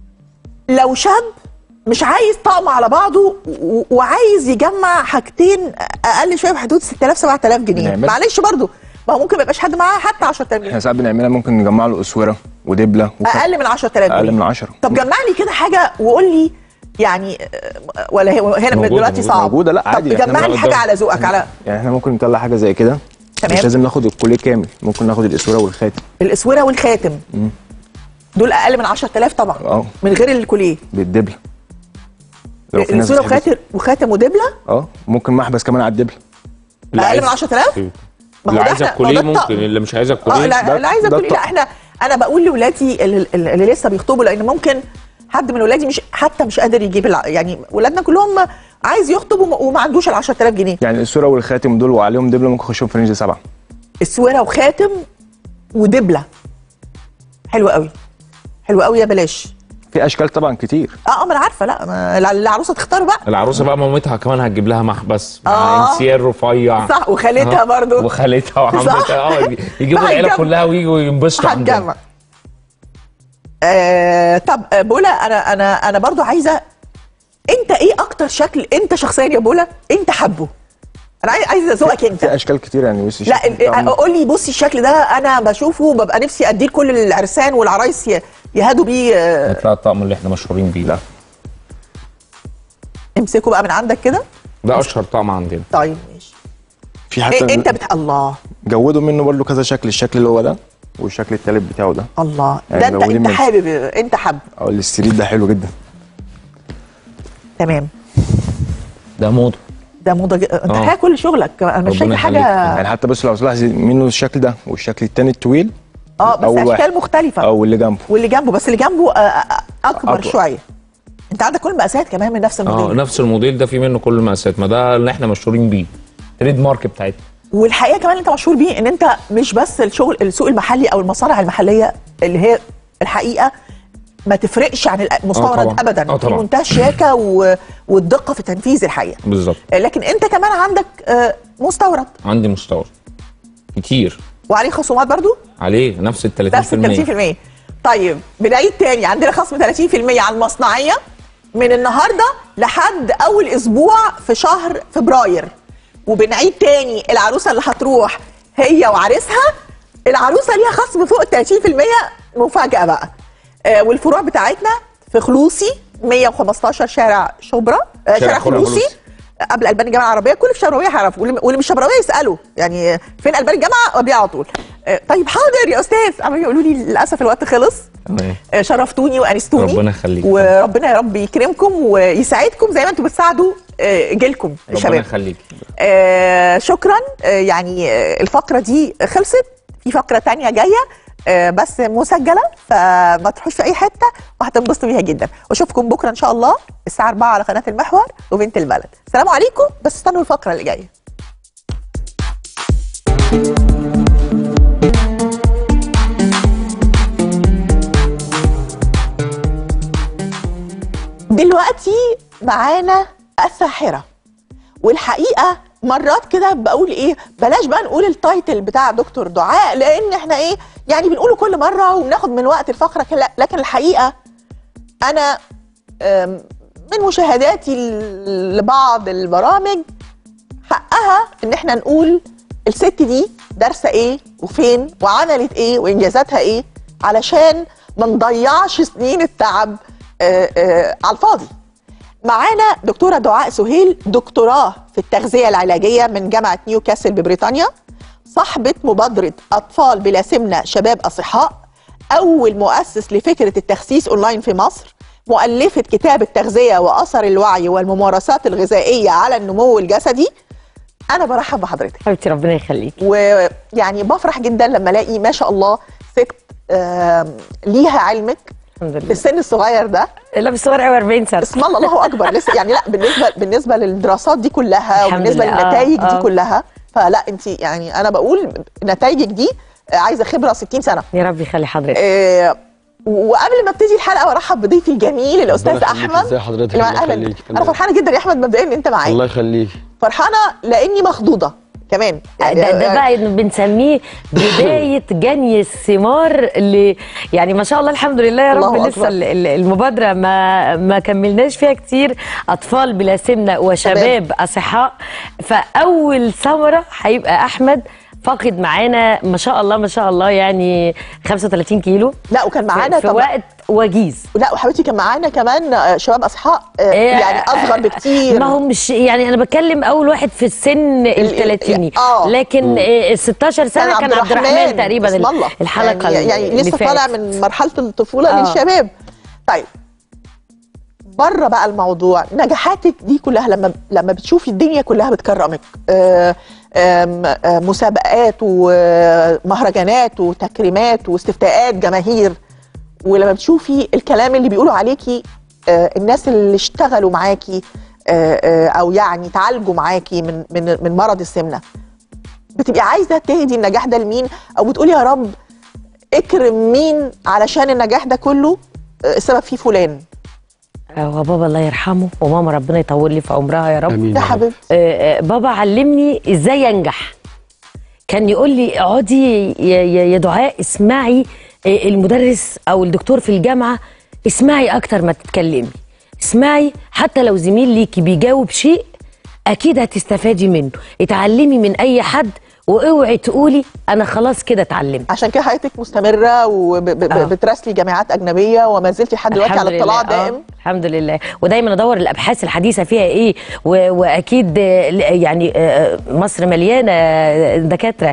لو شاب مش عايز طقم على بعضه و- وعايز يجمع حاجتين اقل شويه بحدود 6000 7000 جنيه نعمل. معلش برضو ما هو ممكن ما يبقاش حد معاه حتى 10000 احنا جنيه ساعات بنعملها ممكن نجمع له اسوره ودبله وك- اقل من 10000 جنيه اقل من 10 طب جمع لي كده حاجه وقول لي يعني آه، ولا هي- هنا من موجودة، دلوقتي موجودة. صعب موجودة، لا، طب عادي، احنا جمع لي بنقدر- حاجه على ذوقك على يعني احنا ممكن نطلع حاجه زي كده تمام. مش لازم ناخد الكوليه كامل ممكن ناخد الاسوره والخاتم الاسوره والخاتم دول اقل من 10000 طبعا اه. من غير الكوليه بالدبله لو في ناس الاسوره بتحب- وخاتم وخاتم ودبله اه ممكن محبس كمان على الدبله اللي اقل من عايز- 10000 ما هو اللي ده عايز احنا- الكوليه ما هو ده ممكن الطقم. اللي مش عايز اه الكوليه لا ده- لا عايزه ده تقولي لا الطقم. احنا انا بقول لاولادي اللي, اللي لسه بيخطبوا لان ممكن حد من ولادي مش حتى مش قادر يجيب الع... يعني ولادنا كلهم عايز يخطب وما, وما عندوش ال 10000 جنيه يعني الاسوره والخاتم دول وعليهم دبله ممكن يخشوا في رينج سبعه اسوره وخاتم ودبله حلو قوي حلو قوي يا بلاش في اشكال طبعا كتير اه اه ما انا عارفه لا ما الع- العروسه تختار بقى العروسه بقى مامتها كمان هتجيب لها محبس آه. مع انسيال رفيع صح وخالتها آه. برضو وخالتها وعمتها اه يجيبوا العيله هتجمع. كلها ويجوا ينبسطوا عندهم هتجمع آه طب آه، بولا انا انا انا برضو عايزه انت ايه اكتر شكل انت شخصيا يا بولا انت حبه انا عايز عايزه ذوقك انت في اشكال كتير يعني بس لا الشكل بتاعهم- ال- قول لي بصي الشكل ده انا بشوفه ببقى نفسي اديه لكل العرسان والعرايس ي- يهادوا بيه آه، هتلاقي الطقم اللي احنا مشهورين بيه ده امسكه بقى من عندك كده ده اشهر طقم عندنا طيب ماشي في حتى إيه انت بت... الله جودوا منه برضه كذا شكل الشكل اللي هو ده والشكل التالت بتاعه ده الله يعني ده انت مزودين انت من- حابب انت حابب او الستريت ده حلو جدا تمام ده موضه ده موضه ج... انت آه. حاجه كل شغلك انا مش ربنا شايفه حاجه يعني حتى بس لو تلاحظي منه الشكل ده والشكل التاني الطويل اه بس أول واحد. اشكال مختلفه او اللي جنبه واللي جنبه بس اللي جنبه آه، آه، اكبر أكبر. شويه انت عندك كل المقاسات كمان من نفس اه الموديل نفس الموديل ده في منه كل المقاسات ما ده اللي احنا مشهورين بيه تريد مارك بتاعتنا والحقيقه كمان اللي انت مشهور بيه ان انت مش بس الشغل السوق المحلي او المصانع المحليه اللي هي الحقيقه ما تفرقش عن المستورد طبعاً. ابدا آه في طبعاً. منتهى الشياكه و... والدقه في تنفيذ الحقيقه بالظبط لكن انت كمان عندك آه، مستورد عندي مستورد كتير وعليه خصومات برضو عليه نفس ال 30% نفس ال 30% طيب بنعيد تاني عندنا خصم 30% على المصنعيه من النهارده لحد اول اسبوع في شهر فبراير وبنعيد تاني العروسه اللي هتروح هي وعريسها العروسه ليها خصم فوق ال 30% مفاجاه بقى آه والفروع بتاعتنا في خلوصي 115 شارع شبرا آه شارع شارع خلوصي. خلوصي قبل البان الجامعه العربيه كل في شبراويه هيعرفوا واللي واللي مش شبراويه يسالوا يعني فين البان الجامعه قبليه على طول آه، طيب حاضر يا استاذ عمالين يقولوا لي للاسف الوقت خلص تمام. آه، شرفتوني وانستوني ربنا يخليك. وربنا يا رب يكرمكم ويساعدكم زي ما انتم بتساعدوا آه، جيلكم ربنا الشباب يخليك آه شكرا آه يعني آه الفقره دي خلصت في فقره تانية جايه آه بس مسجله فما تروحوش في اي حته وهتنبسطوا بيها جدا واشوفكم بكره ان شاء الله الساعه 4 على قناه المحور وبنت البلد السلام عليكم بس استنوا الفقره اللي جايه دلوقتي معانا الساحره والحقيقه مرات كده بقول ايه بلاش بقى نقول التايتل بتاع دكتور دعاء لان احنا ايه يعني بنقوله كل مره وبناخد من وقت الفقره كلا- لكن الحقيقه انا أم، من مشاهداتي ل- لبعض البرامج حقها ان احنا نقول الست دي دارسه ايه وفين وعملت ايه وانجازاتها ايه علشان ما نضيعش سنين التعب آه، آه، على الفاضي معانا دكتورة دعاء سهيل دكتوراه في التغذية العلاجية من جامعة نيوكاسل ببريطانيا صاحبة مبادرة أطفال بلا سمنة شباب أصحاء أول مؤسس لفكرة التخسيس أونلاين في مصر مؤلفة كتاب التغذية وأثر الوعي والممارسات الغذائية على النمو الجسدي أنا برحب بحضرتك حبيبتي ربنا يخليك ويعني بفرح جدا لما الاقي ما شاء الله ست آم، ليها علمك الحمد في لله السن الصغير ده لا بس صغير قوي 40 سنه اسم الله الله اكبر لسه يعني لا بالنسبه بالنسبه للدراسات دي كلها الحمد وبالنسبه لله. آه، للنتائج دي آه. كلها فلا انت يعني انا بقول نتائجك دي آه، عايزه خبره 60 سنه يا رب يخلي حضرتك آه، وقبل ما ابتدي الحلقه وارحب بضيفي الجميل الاستاذ ربنا يخليك. احمد ازي حضرتك؟ اللي الله معانا. يخليك. انا فرحانه جدا يا احمد مبدئيا ان انت معايا الله يخليك فرحانه لاني مخضوضه كمان ده, ده بقى إنه بنسميه بدايه جني الثمار ل يعني ما شاء الله الحمد لله يا رب الله لسه أكبر. ال- ال- المبادره ما ما كملناش فيها كتير اطفال بلا سمنه وشباب اصحاء فاول ثمره هيبقى احمد فاقد معانا ما شاء الله ما شاء الله يعني 35 كيلو لا وكان معانا في, في طب- وقت وجيز لا وحبيبتي كان معانا كمان آه، شباب اصحاء آه، إيه، يعني اصغر بكتير ما هو مش يعني انا بتكلم اول واحد في السن الثلاثيني آه. لكن ال 16 سنه كان عبد الرحمن تقريبا اسم الله. الحلقه يعني, يعني اللي لسه فاتت. طالع من مرحله الطفوله آه. للشباب طيب بره بقى الموضوع نجاحاتك دي كلها لما لما بتشوفي الدنيا كلها بتكرمك آه، آم، آه، مسابقات ومهرجانات وتكريمات واستفتاءات جماهير ولما بتشوفي الكلام اللي بيقولوا عليكي آه، الناس اللي اشتغلوا معاكي آه، آه، او يعني تعالجوا معاكي من من من مرض السمنه بتبقي عايزه تهدي النجاح ده لمين او بتقولي يا رب اكرم مين علشان النجاح ده كله آه، السبب فيه فلان هو بابا الله يرحمه وماما ربنا يطول لي في عمرها يا رب امين يا يا رب. حبيبتي آه، آه، بابا علمني ازاي انجح كان يقول لي اقعدي يا- يا يا دعاء اسمعي آه، المدرس او الدكتور في الجامعه اسمعي اكتر ما تتكلمي اسمعي حتى لو زميل ليكي بيجاوب شيء اكيد هتستفادي منه اتعلمي من اي حد واوعي تقولي انا خلاص كده اتعلمت عشان كده حياتك مستمره آه. وبتراسلي جامعات اجنبيه وما زلتي لحد دلوقتي الحمد على اطلاع لله، آه، دائم الحمد لله ودايما ادور الابحاث الحديثه فيها ايه و- واكيد آه، يعني آه، مصر مليانه آه، دكاتره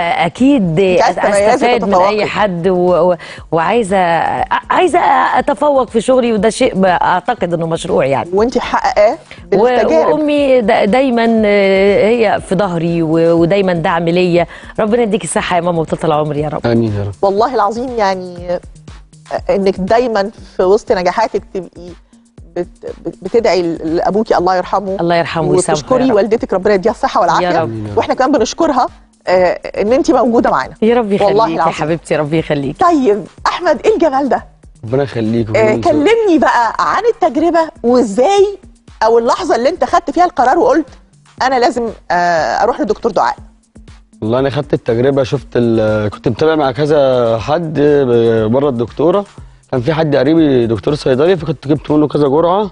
فاكيد أنت عايزة تميزي استفاد من وتتفوقي. اي حد و- و- وعايزه عايزه اتفوق في شغلي وده شيء ب- اعتقد انه مشروع يعني وانت محققاه و- بالتجارب وامي دا- دايما آه، هي في ظهري و- ودايما دعم ليا ربنا يديك الصحه يا ماما وطول العمر يا رب امين يا رب والله العظيم يعني آه، انك دايما في وسط نجاحاتك تبقي بت بت- بتدعي لابوكي الله يرحمه الله يرحمه ويسامحه وتشكري يا رب. والدتك ربنا يديها الصحه والعافيه رب. واحنا كمان بنشكرها آه، ان انت موجوده معانا يا رب والله يخليك يا العظيم. حبيبتي ربي يخليك طيب احمد ايه الجمال ده ربنا يخليك آه ويرزقك. كلمني بقى عن التجربه وازاي او اللحظه اللي انت خدت فيها القرار وقلت انا لازم آه اروح لدكتور دعاء والله انا خدت التجربه شفت ال- كنت متابع مع كذا حد بره الدكتوره كان في حد قريبي دكتور صيدلي فكنت جبت منه كذا جرعه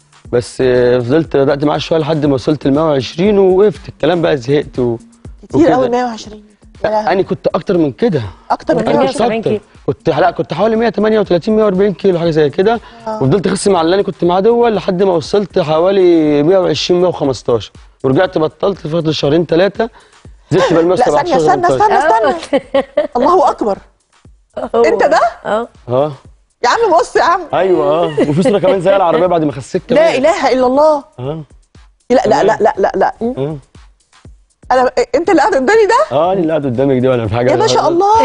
بس فضلت بدات معاه شويه لحد ما وصلت ل 120 ووقفت الكلام بقى زهقت و... كتير وكده. قوي 120 يا لا لهوي. انا كنت اكتر من كده اكتر من أنا انا 120 كنت 170 اكتر كنت لا كنت حوالي 138 140 كيلو حاجه زي كده وفضلت اخس مع اللي انا كنت معاه دول لحد ما وصلت حوالي 120 115 ورجعت بطلت في فتره شهرين ثلاثه زدت بقى لا ثانيه استنى استنى استنى الله اكبر انت ده اه اه يا عم بص يا عم ايوه اه وفي صوره كمان زي العربيه بعد ما خسيت كمان لا اله الا الله اه لا لا لا لا لا, لا. اه انا انت اللي قاعد قدامي ده اه انا اللي قاعد قدامك دي ولا في حاجه يا ما شاء الله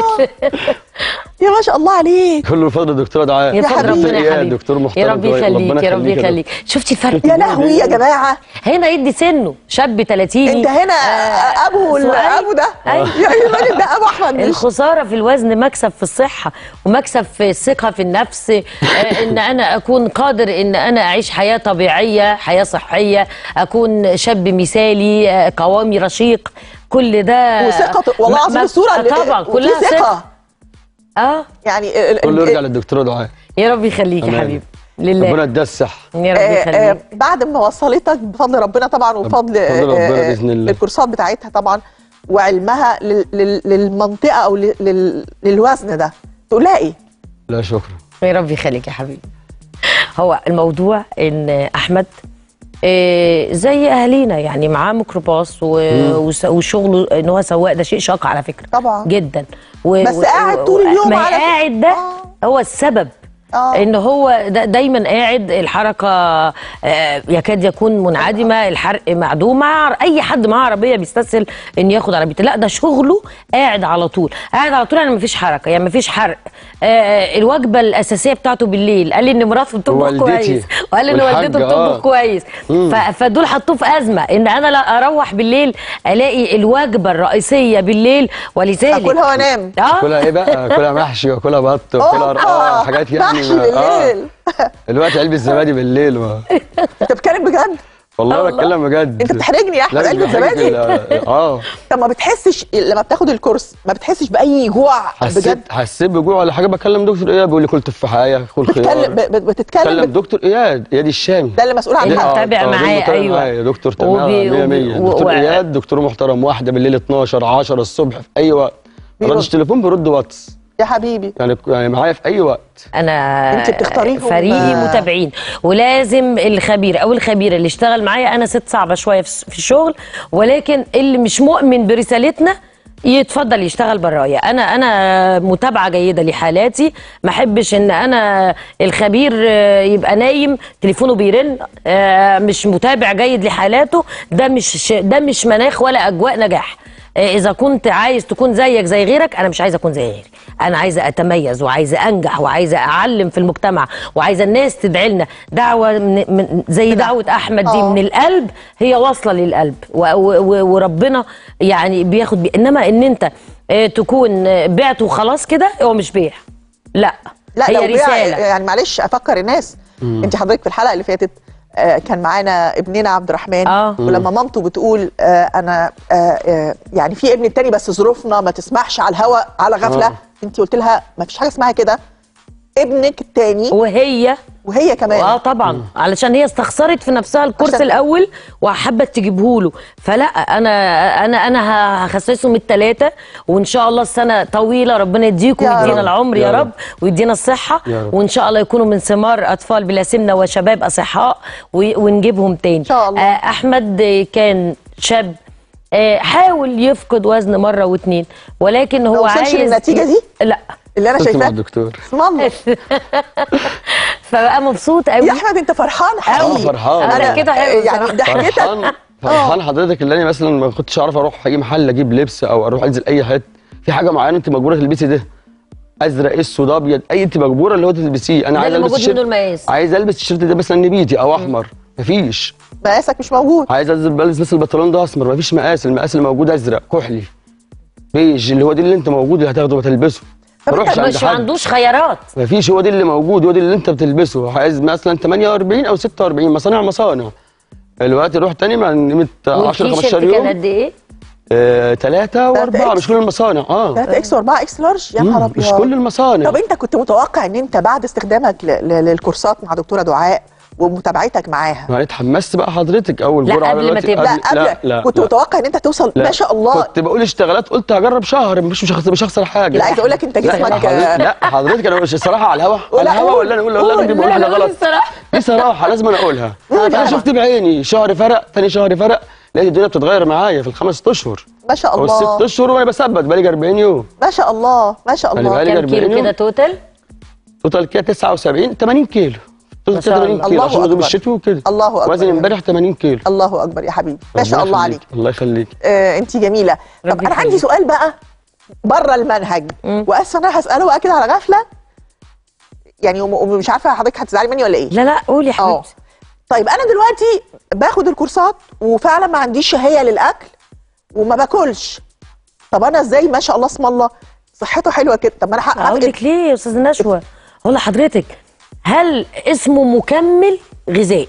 يا ما شاء الله عليك كله بفضل الدكتوره دعاء يا فضل حبيبي. ربنا يا إياد، حبيبي دكتور محترم يا رب كويس. يخليك ربنا يا رب يخليك يا يخليك شفتي الفرق يا لهوي يا جماعه هنا يدي سنه شاب 30 انت هنا ابو ال- سؤال. ابو ده أيوة. يا الراجل ده ابو احمد مش الخساره في الوزن مكسب في الصحه ومكسب في الثقه في النفس آه، ان انا اكون قادر ان انا اعيش حياه طبيعيه حياه صحيه اكون شاب مثالي آه، قوامي رشيق كل ده وثقه والله ما- العظيم ما- الصوره اللي طبعا وفي كلها ثقه ثقه اه يعني ال- ال- كله يرجع للدكتوره دعاء يا رب يخليك يا أمان. حبيبي ربنا لله يديها الصحه يا رب آه، آه، يخليك بعد ما وصلتك بفضل ربنا طبعا وبفضل بفضل ربنا آه، آه، بإذن الله. الكورسات بتاعتها طبعا وعلمها لل- لل- للمنطقه او لل- لل- للوزن ده تقول لها ايه؟ لا شكرا يا رب يخليك يا حبيبي هو الموضوع ان احمد إيه زي اهالينا يعني معاه ميكروباص و- وس- وشغله ان هو سواق ده شيء شاق على فكره طبعا. جدا و بس قاعد طول اليوم ما على فكرة. قاعد ده هو السبب آه. ان هو دا دايما قاعد الحركه آه، يكاد يكون منعدمه الحرق معدوم مع اي حد معاه عربيه بيستسهل ان ياخد عربيته لا ده شغله قاعد على طول قاعد على طول يعني مفيش حركه يعني مفيش حرق آه، الوجبه الاساسيه بتاعته بالليل قال لي ان مراته بتطبخ والدتي كويس وقال لي ان والحاجة، والدته بتطبخ آه. كويس ف- فدول حطوه في ازمه ان انا لا اروح بالليل الاقي الوجبه الرئيسيه بالليل ولذلك اكلها وانام اه كلها ايه بقى كلها محشي وكلها بط وكلها أوبا، اه حاجات يعني محشي ما- آه. بالليل الوقت علبة الزبادي بالليل و... انت بتتكلم بجد؟ والله والله. بتكلم بجد انت بتحرجني يا احمد لا، علبه دي حاجة زبادي ال- اه طب ما بتحسش لما بتاخد الكورس ما بتحسش باي جوع حسيت بجد حسيت بجوع ولا حاجه بكلم دكتور اياد بيقول لي كل تفاحيه كل بتتكلم خيار ب- ب- بتتكلم بكلم بت- دكتور اياد اياد الشامي ده اللي مسؤول عن اللي الحلقه متابع آه، ده معايا، متابع أيوة. معايا دكتور تمام وبي- 100 وبي- 100 و- دكتور و- اياد دكتور محترم واحده بالليل 12 10 الصبح في اي وقت ما بيرد. ردش تليفون بيرد واتس يا حبيبي يعني يعني معايا في اي وقت انا انت بتختاريهم، فريقي آه. متابعين ولازم الخبير او الخبيره اللي اشتغل معايا انا ست صعبه شويه في في الشغل ولكن اللي مش مؤمن برسالتنا يتفضل يشتغل برايا انا انا متابعه جيده لحالاتي ما احبش ان انا الخبير آه، يبقى نايم تليفونه بيرن آه، مش متابع جيد لحالاته ده مش ده مش مناخ ولا اجواء نجاح آه، اذا كنت عايز تكون زيك زي غيرك انا مش عايزه اكون زي غيري انا عايزه اتميز وعايزه انجح وعايزه اعلم في المجتمع وعايزه الناس تدعي لنا دعوه من من زي دعوه احمد دي آه. من القلب هي واصله للقلب و- و- و- وربنا يعني بياخد بي انما ان انت آه، تكون آه، بعت وخلاص كده هو مش بيع لا لا لو هي بيع- رساله يعني معلش افكر الناس انت حضرتك في الحلقه اللي فاتت آه، كان معانا ابننا عبد الرحمن آه. ولما مامته بتقول آه، انا آه، آه، يعني في ابن التاني بس ظروفنا ما تسمحش على الهوا على غفله آه. انت قلت لها ما فيش حاجه اسمها كده ابنك التاني وهي وهي كمان اه طبعا علشان هي استخسرت في نفسها الكورس عشان- الاول وحبت تجيبه له فلا انا انا انا هخصصهم الثلاثه وان شاء الله السنه طويله ربنا يديكم يا ويدينا رب. العمر يا يا رب رب. ويدينا الصحه يا رب. وان شاء الله يكونوا من ثمار اطفال بلا سمنه وشباب اصحاء و- ونجيبهم تاني ان شاء الله. احمد كان شاب آه، حاول يفقد وزن مره واتنين ولكن هو وصلش عايز للنتيجة دي؟ لا اللي انا كنت مع شايفاه الدكتور اسم الله فبقى مبسوط قوي يا احمد انت فرحان اه حقيقي فرحان أنا كده حلو يعني بصراحة. ضحكتك فرحان فرحان حضرتك اللي انا مثلا ما كنتش اعرف اروح اي محل اجيب لبس او اروح انزل اي حته في حاجه معينه انت مجبوره تلبسي ده ازرق اسود ابيض اي انت مجبوره اللي هو تلبسيه انا ده عايز اللي البس موجود التيشيرت منه المقاس. عايز البس التيشيرت ده مثلا نبيتي او احمر مفيش مقاسك مش موجود عايز البس بلبس مثلا البنطلون ده اسمر مفيش مقاس المقاس اللي موجود ازرق كحلي بيج اللي هو دي اللي انت موجود اللي هتاخده وتلبسه طب ما انت اروحش عند مش ما حد عندوش خيارات مفيش هو دي اللي موجود هو دي اللي انت بتلبسه عايز مثلا 48 او 46 مصانع مصانع الوقت روح تاني من قيمه 10 والتيشيرت 15 كان يوم قد ايه؟ آه، ثلاثة وأربعة إكس. مش كل المصانع اه 3 اكس و4 اكس لارج يا نهار مم، ابيض مش كل المصانع طب انت كنت متوقع ان انت بعد استخدامك ل- ل- للكورسات مع دكتوره دعاء ومتابعتك معاها ما اتحمست بقى حضرتك اول لا، جرعه قبل ما دلوقتي تبدأ. لا قبل لا لا كنت لا. متوقع ان انت توصل لا. ما شاء الله كنت بقول اشتغالات قلت هجرب شهر مش مش هخسر مش هخسر حاجه لا عايز اقول لك انت لا جسمك حضرتك لا حضرتك انا مش الصراحه على الهوا على لا، الهوا قول. ولا انا اقول ولا انا دي بقول حاجه غلط دي صراحه لازم أنا اقولها انا شفت بعيني شهر فرق ثاني شهر فرق لقيت الدنيا بتتغير معايا في الخمس اشهر ما شاء او الست الله اشهر وانا بثبت بقالي 40 يوم ما شاء الله ما شاء خلي الله بالك. كام كيلو 40 كده توتال؟ توتال كده 79 80 كيلو توتال شاء كده 80 الله. كيلو الله عشان نجيب أكبر. الشتوي وكده الله أكبر وزن يا امبارح 80 كيلو الله اكبر يا حبيبي ما شاء الله عليك يخليك. الله يخليك آه انت جميله طب ربي انا عندي يخليك. سؤال بقى بره المنهج واسفه انا هساله بقى كده على غفله يعني وم- ومش عارفه حضرتك هتزعلي مني ولا ايه لا لا قولي يا اه حبيبتي طيب انا دلوقتي باخد الكورسات وفعلا ما عنديش شهيه للاكل وما باكلش طب انا ازاي ما شاء الله اسم الله صحته حلوه كده طب ما انا حق اقول لك ليه يا استاذ نشوى اقول لحضرتك هل اسمه مكمل غذائي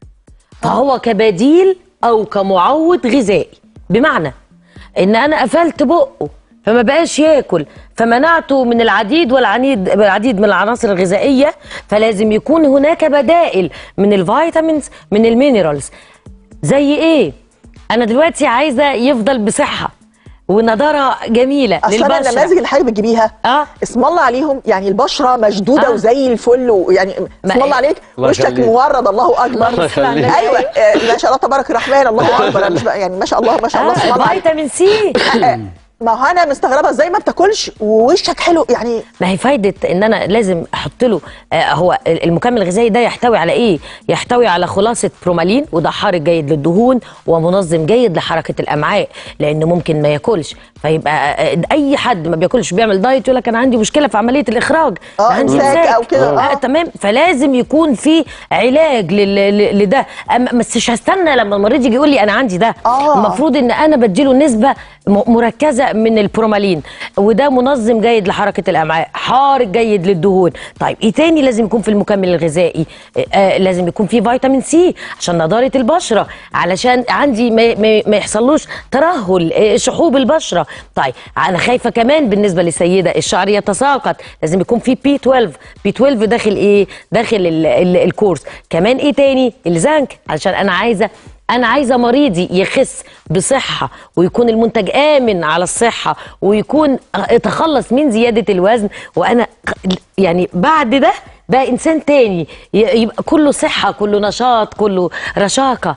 فهو كبديل او كمعوض غذائي بمعنى ان انا قفلت بقه فما بقاش ياكل فمنعته من العديد والعنيد العديد من العناصر الغذائيه فلازم يكون هناك بدائل من الفيتامينز من المينرالز زي ايه انا دلوقتي عايزه يفضل بصحه ونضاره جميله اصل انا للبشره النماذج اللي حضرتك بتجيبيها اه اسم الله عليهم يعني البشره مشدوده آه. وزي الفل ويعني ما- اسم الله عليك الله وشك يخليك. مورد الله اكبر الله يخليك. ايوه آه، ما شاء الله تبارك الرحمن الله اكبر أنا مش بقى- يعني ما شاء الله ما شاء الله اسم الله آه عليك فيتامين سي آه، ما هو انا مستغربه ازاي ما بتاكلش ووشك حلو يعني ما هي فايده ان انا لازم احط له آه هو المكمل الغذائي ده يحتوي على ايه يحتوي على خلاصه برومالين وده حارق جيد للدهون ومنظم جيد لحركه الامعاء لان ممكن ما ياكلش فيبقى آه، اي حد ما بياكلش بيعمل دايت يقول لك انا عندي مشكله في عمليه الاخراج آه، أنا عندي إمساك أو كده، آه. آه. تمام فلازم يكون في علاج لل- لل- لده أما بس مش هستنى لما المريض يجي يقول لي انا عندي ده آه. المفروض ان انا بديله نسبه م- مركزه من البرومالين وده منظم جيد لحركه الامعاء حارق جيد للدهون طيب ايه تاني لازم يكون في المكمل الغذائي آه آه لازم يكون في فيتامين سي عشان نضاره البشره علشان عندي ما, ما, ما يحصلوش ترهل آه شحوب البشره طيب انا خايفه كمان بالنسبه للسيده الشعر يتساقط لازم يكون في بي 12 بي 12 داخل ايه داخل ال ال الكورس كمان ايه تاني الزنك علشان انا عايزه انا عايزه مريضي يخس بصحه ويكون المنتج امن على الصحه ويكون اتخلص من زياده الوزن وانا يعني بعد ده بقى انسان تاني ي- يبقى كله صحه كله نشاط كله رشاقه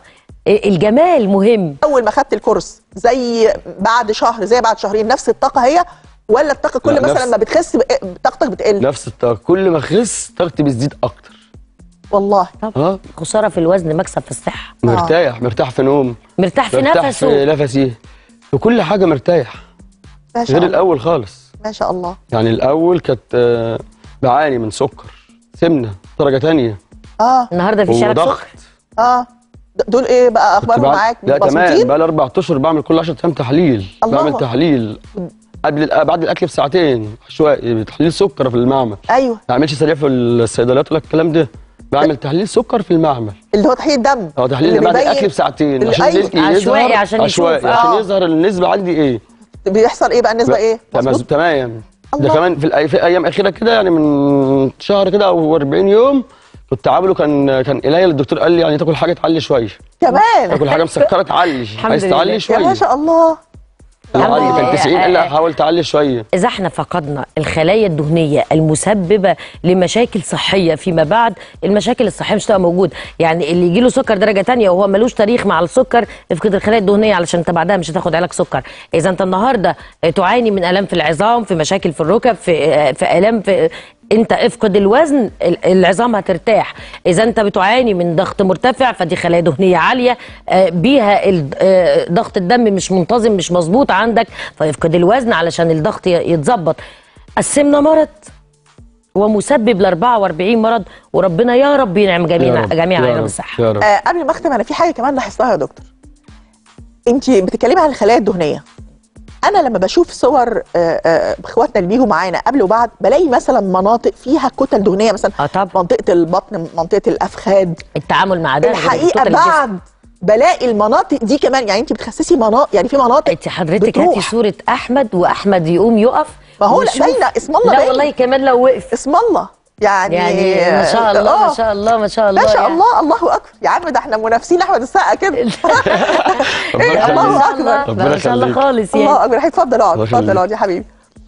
الجمال مهم اول ما خدت الكورس زي بعد شهر زي بعد شهرين نفس الطاقه هي ولا الطاقه كل لا، مثلا نفس- ما بتخس بق- طاقتك بتقل نفس الطاقه كل ما اخس طاقتي بتزيد اكتر والله اه خساره في الوزن مكسب في الصحه مرتاح مرتاح في نوم مرتاح في مرتاح نفسه في نفسي في كل حاجه مرتاح ما شاء غير الله الاول خالص ما شاء الله يعني الاول كانت آه، بعاني من سكر سمنه درجه تانية اه النهارده في شارع وضغط سكر اه د- دول ايه بقى كنت اخبارهم بعد- معاك لا تمام مبسوطين بقى لي اربع اشهر بعمل كل 10 ايام تحليل الله. بعمل تحليل قبل الأ- بعد الاكل بساعتين عشوائي تحليل سكر في المعمل ايوه ما اعملش سريع في الصيدليات ولا الكلام ده بعمل تحليل سكر في المعمل اللي هو تحليل دم اه تحليل اللي بعد بيبين الاكل بساعتين اللي- عشان أيوة. يظهر- عشوائي عشان يشوف. عشوائي آه. عشان يظهر النسبه عندي ايه بيحصل ايه بقى النسبه ايه تمام مظبوط تمام ده الله. كمان في, الأي... في ايام اخيره كده يعني من شهر كده او 40 يوم كنت عامله كان كان قليل الدكتور قال لي يعني تاكل حاجه تعلي شويه كمان تاكل حاجه مسكره تعلي الحمد عايز لله. تعلي يا شويه ما شاء الله تعلي الله. كان 90 قال لا حاول تعلي شويه إذا احنا فقدنا الخلايا الدهنية المسببة لمشاكل صحية فيما بعد المشاكل الصحية مش هتبقى موجود يعني اللي يجيله سكر درجة تانية وهو ملوش تاريخ مع السكر افقد الخلايا الدهنية علشان انت بعدها مش هتاخد علاج سكر إذا انت النهاردة تعاني من آلام في العظام في مشاكل في الركب في في آلام في انت افقد الوزن ال- العظام هترتاح اذا انت بتعاني من ضغط مرتفع فدي خلايا دهنيه عاليه آه، بيها ال- آه، ضغط الدم مش منتظم مش مظبوط عندك فيفقد الوزن علشان الضغط ي- يتظبط السمنه مرض ومسبب ل 44 مرض وربنا يا رب ينعم يا جميعا رب، جميعا يا علينا رب، بالصحه يا رب آه قبل ما اختم انا في حاجه كمان لاحظتها يا دكتور انت بتتكلمي عن الخلايا الدهنيه انا لما بشوف صور آه، آه، اخواتنا اللي بيجوا معانا قبل وبعد بلاقي مثلا مناطق فيها كتل دهنيه مثلا اه طبعا منطقه البطن منطقه الافخاذ التعامل مع ده غير الحقيقه التوتال الجسم. بعد بلاقي المناطق دي كمان يعني انت بتخسسي مناطق يعني في مناطق انت حضرتك بتروح. هاتي صوره احمد واحمد يقوم يقف ما هو لا، ويشوف. باينة، اسم الله لا باين. والله كمان لو وقف اسم الله يعني يعني ما شاء الله آه. ما شاء الله ما شاء الله ما شاء يعني. الله الله اكبر يا عم ده احنا منافسين احمد السقا كده ايه ربنا الله ما شاء الله اكبر ربنا ما شاء الله يخليك. خالص يعني الله اكبر اتفضل اقعد الله اتفضل يخليك. اقعد يا حبيبي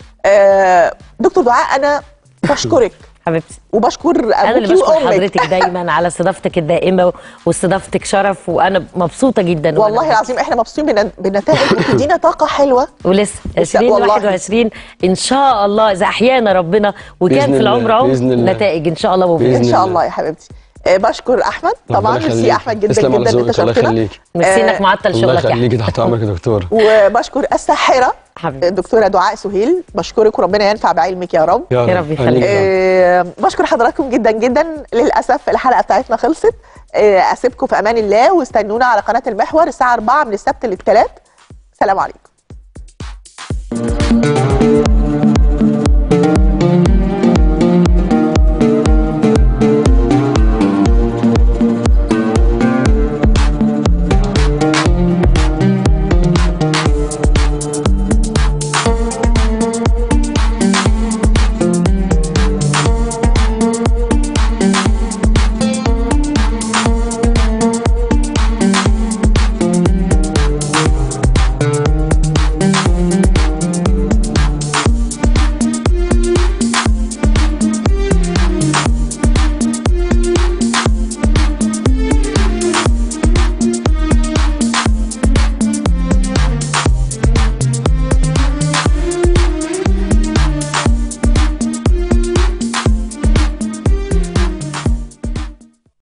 آه دكتور دعاء انا بشكرك حبيبتي وبشكر انا اللي ابوكي بشكر وامك حضرتك دايما على استضافتك الدائمه واستضافتك شرف وانا مبسوطه جدا وأنا والله معاكي. العظيم احنا مبسوطين بالن- بالنتائج وبتدينا طاقه حلوه ولسه لسه والله. 2021 ان شاء الله اذا احيانا ربنا وكان بإذن في العمر الله، عمر بإذن الله. نتائج ان شاء الله مبهره بإذن ان شاء الله. الله يا حبيبتي آه بشكر احمد طبعا ربنا ميرسي يخليك. احمد جدا تسلم على جدا انت ذوقك الله شرفتنا يخليك ميرسي انك معطل الله شغلك يا يخليك أحمد. تحت امرك يا دكتور وبشكر الساحره حبيبي الدكتوره دعاء سهيل بشكرك وربنا ينفع بعلمك يا رب يا رب يخليك. خليك. آه، بشكر حضراتكم جدا جدا للاسف الحلقه بتاعتنا خلصت آه، اسيبكم في امان الله واستنونا على قناه المحور الساعه 4 من السبت للثلاث سلام عليكم